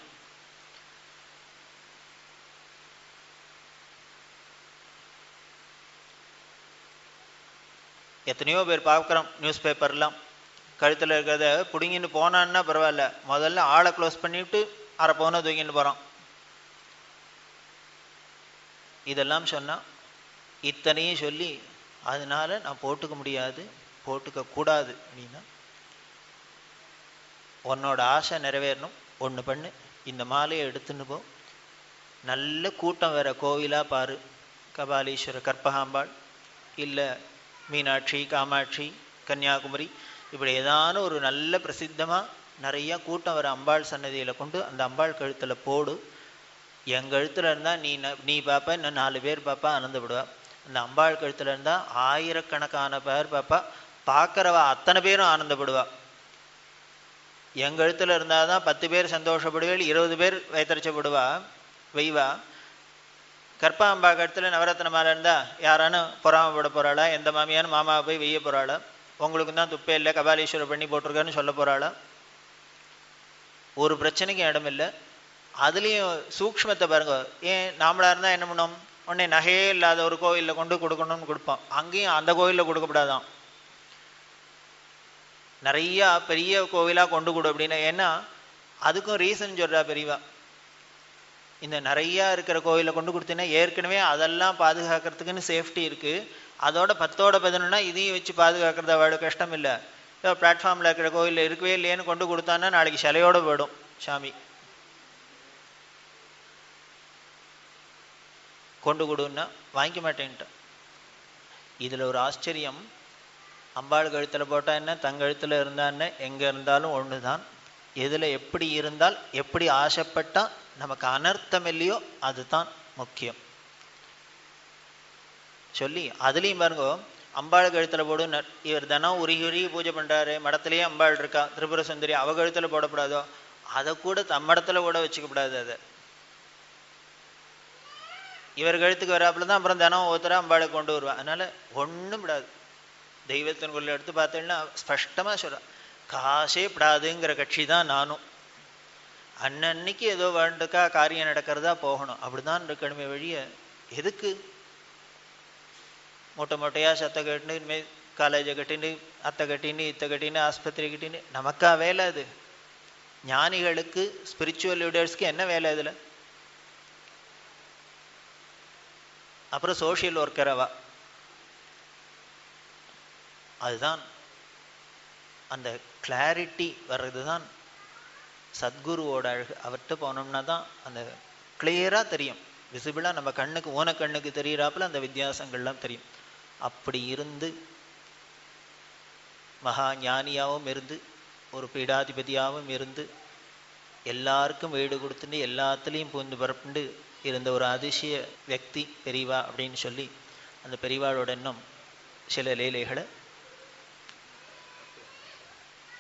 எத்தனையோ பேர் பார்க்குறோம் நியூஸ் பேப்பர்லாம் கழுத்தில் இருக்கிறத பிடுங்கின்னு போனான்னா பரவாயில்ல முதல்ல ஆளை க்ளோஸ் பண்ணிவிட்டு அரை பவுனை தூக்கின்னு போகிறான் இதெல்லாம் சொன்னால் இத்தனையும் சொல்லி அதனால நான் போட்டுக்க முடியாது போட்டுக்க கூடாது அப்படின்னா உன்னோட ஆசை நிறைவேறணும் ஒன்று பண்ணு இந்த மாலையை எடுத்துன்னு போ நல்ல கூட்டம் வேற கோவிலாக பாரு கபாலீஸ்வர கற்பகாம்பாள் இல்லை மீனாட்சி காமாட்சி கன்னியாகுமரி இப்படி ஏதான ஒரு நல்ல பிரசித்தமாக நிறைய கூட்டம் வர அம்பாள் சன்னதியில் கொண்டு அந்த அம்பாள் கழுத்தில் போடு என் கழுத்தில் இருந்தால் நீ ந- நீ பார்ப்ப இன்னும் நாலு பேர் பார்ப்பா ஆனந்தப்படுவா அந்த அம்பாள் கழுத்தில் இருந்தால் ஆயிரக்கணக்கான பேர் பார்ப்பா பார்க்குறவா அத்தனை பேரும் ஆனந்தப்படுவா என் கழுத்தில் இருந்தால் தான் பத்து பேர் சந்தோஷப்படுவேல் இருபது பேர் வைத்தறிச்சப்படுவா வெய்வா கற்பாம்பா கழுத்தில் நவரத்ன மாலை இருந்தால் யாரானும் பொறாமப்பட போகிறாளா எந்த மாமியாரும் மாமாவை போய் வெய்ய போகிறாளா உங்களுக்கு தான் துப்பே இல்லை கபாலீஸ்வரர் பண்ணி போட்டிருக்காருன்னு சொல்ல போகிறாளா ஒரு பிரச்சனைக்கும் இடம் இல்லை அதுலேயும் சூக்ஷ்மத்தை பாருங்க ஏன் நாமளா இருந்தால் என்ன பண்ணோம் உடனே நகையே இல்லாத ஒரு கோயிலில் கொண்டு கொடுக்கணும்னு கொடுப்போம் அங்கேயும் அந்த கோயிலில் கொடுக்கப்படாதான் நிறையா பெரிய கோவிலாக கொண்டு கொடு அப்படின்னா ஏன்னா அதுக்கும் ரீசன் சொல்றா பெரியவா இந்த நிறையா இருக்கிற கோயிலை கொண்டு கொடுத்தீங்கன்னா ஏற்கனவே அதெல்லாம் பாதுகாக்கிறதுக்குன்னு சேஃப்டி இருக்குது அதோட பத்தோட பதினொன்னா இதையும் வச்சு பாதுகாக்கிறது அவ்வளோ கஷ்டம் இல்லை இப்போ பிளாட்ஃபார்மில் இருக்கிற கோயிலில் இருக்கவே இல்லையேன்னு கொண்டு கொடுத்தான்னா நாளைக்கு சிலையோட போயிடும் சாமி கொண்டு கொடுன்னா வாங்கிக்க மாட்டேன்ட்டான் இதில் ஒரு ஆச்சரியம் அம்பாள் கழுத்தில் போட்டால் என்ன தன் கழுத்தில் இருந்தா என்ன எங்கே இருந்தாலும் ஒன்று தான் எதில் எப்படி இருந்தால் எப்படி ஆசைப்பட்டால் நமக்கு அனர்த்தம் இல்லையோ அதுதான் முக்கியம் சொல்லி அதுலேயும் பாருங்க அம்பாள் கழுத்தில் போடு ந- இவர் தினம் உருகி உருகி பூஜை பண்ணுறாரு மடத்துலேயே அம்பாள் இருக்கா திரிபுர சுந்தரி அவ கழுத்தில் போடக்கூடாதோ அதை கூட தம்மடத்தில் கூட வச்சுக்கப்படாது அதை இவர் கழுத்துக்கு வராப்புல தான் அப்புறம் தினம் ஒருத்தர அம்பாளை கொண்டு வருவா அதனால ஒன்றும் விடாது தெய்வத்தின் குரல் எடுத்து பார்த்தீங்கன்னா ஸ்பஷ்டமாக சொல்ற காசே படாதுங்கிற கட்சி தான் நானும் அன்னன்னைக்கு ஏதோ வேண்டுக்கா காரியம் நடக்கிறதா போகணும் அப்படிதான் இருக்கணுமே வழிய எதுக்கு மூட்டை மூட்டையாக சத்தை கட்டின்னு இனிமேல் காலேஜை கட்டின்னு அத்தை கட்டின்னு இத்தை கட்டின்னு ஆஸ்பத்திரி கட்டின்னு நமக்கா வேலை அது ஞானிகளுக்கு ஸ்பிரிச்சுவல் லீடர்ஸ்க்கு என்ன வேலை இதில் அப்புறம் சோஷியல் ஒர்க்கர் அவா அதுதான் அந்த கிளாரிட்டி வர்றது தான் சத்குருவோட அழகு அவர்கிட்ட போனோம்னா தான் அந்த கிளியராக தெரியும் விசிபிளாக நம்ம கண்ணுக்கு ஊன கண்ணுக்கு தெரியிறாப்புல அந்த வித்தியாசங்கள்லாம் தெரியும் அப்படி இருந்து மகா ஞானியாகவும் இருந்து ஒரு பீடாதிபதியாகவும் இருந்து எல்லாருக்கும் வீடு கொடுத்துட்டு எல்லாத்துலேயும் பூந்து பரப்புண்டு இருந்த ஒரு அதிசய వ్యక్తి பெரியவா அப்படின்னு சொல்லி அந்த பெரியவாளோட இன்னும் சில லீலைகளை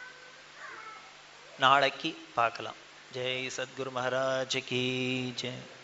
நாளைக்கு பார்க்கலாம் ஜெய் சத்குரு மகாராஜ் கி ஜெய்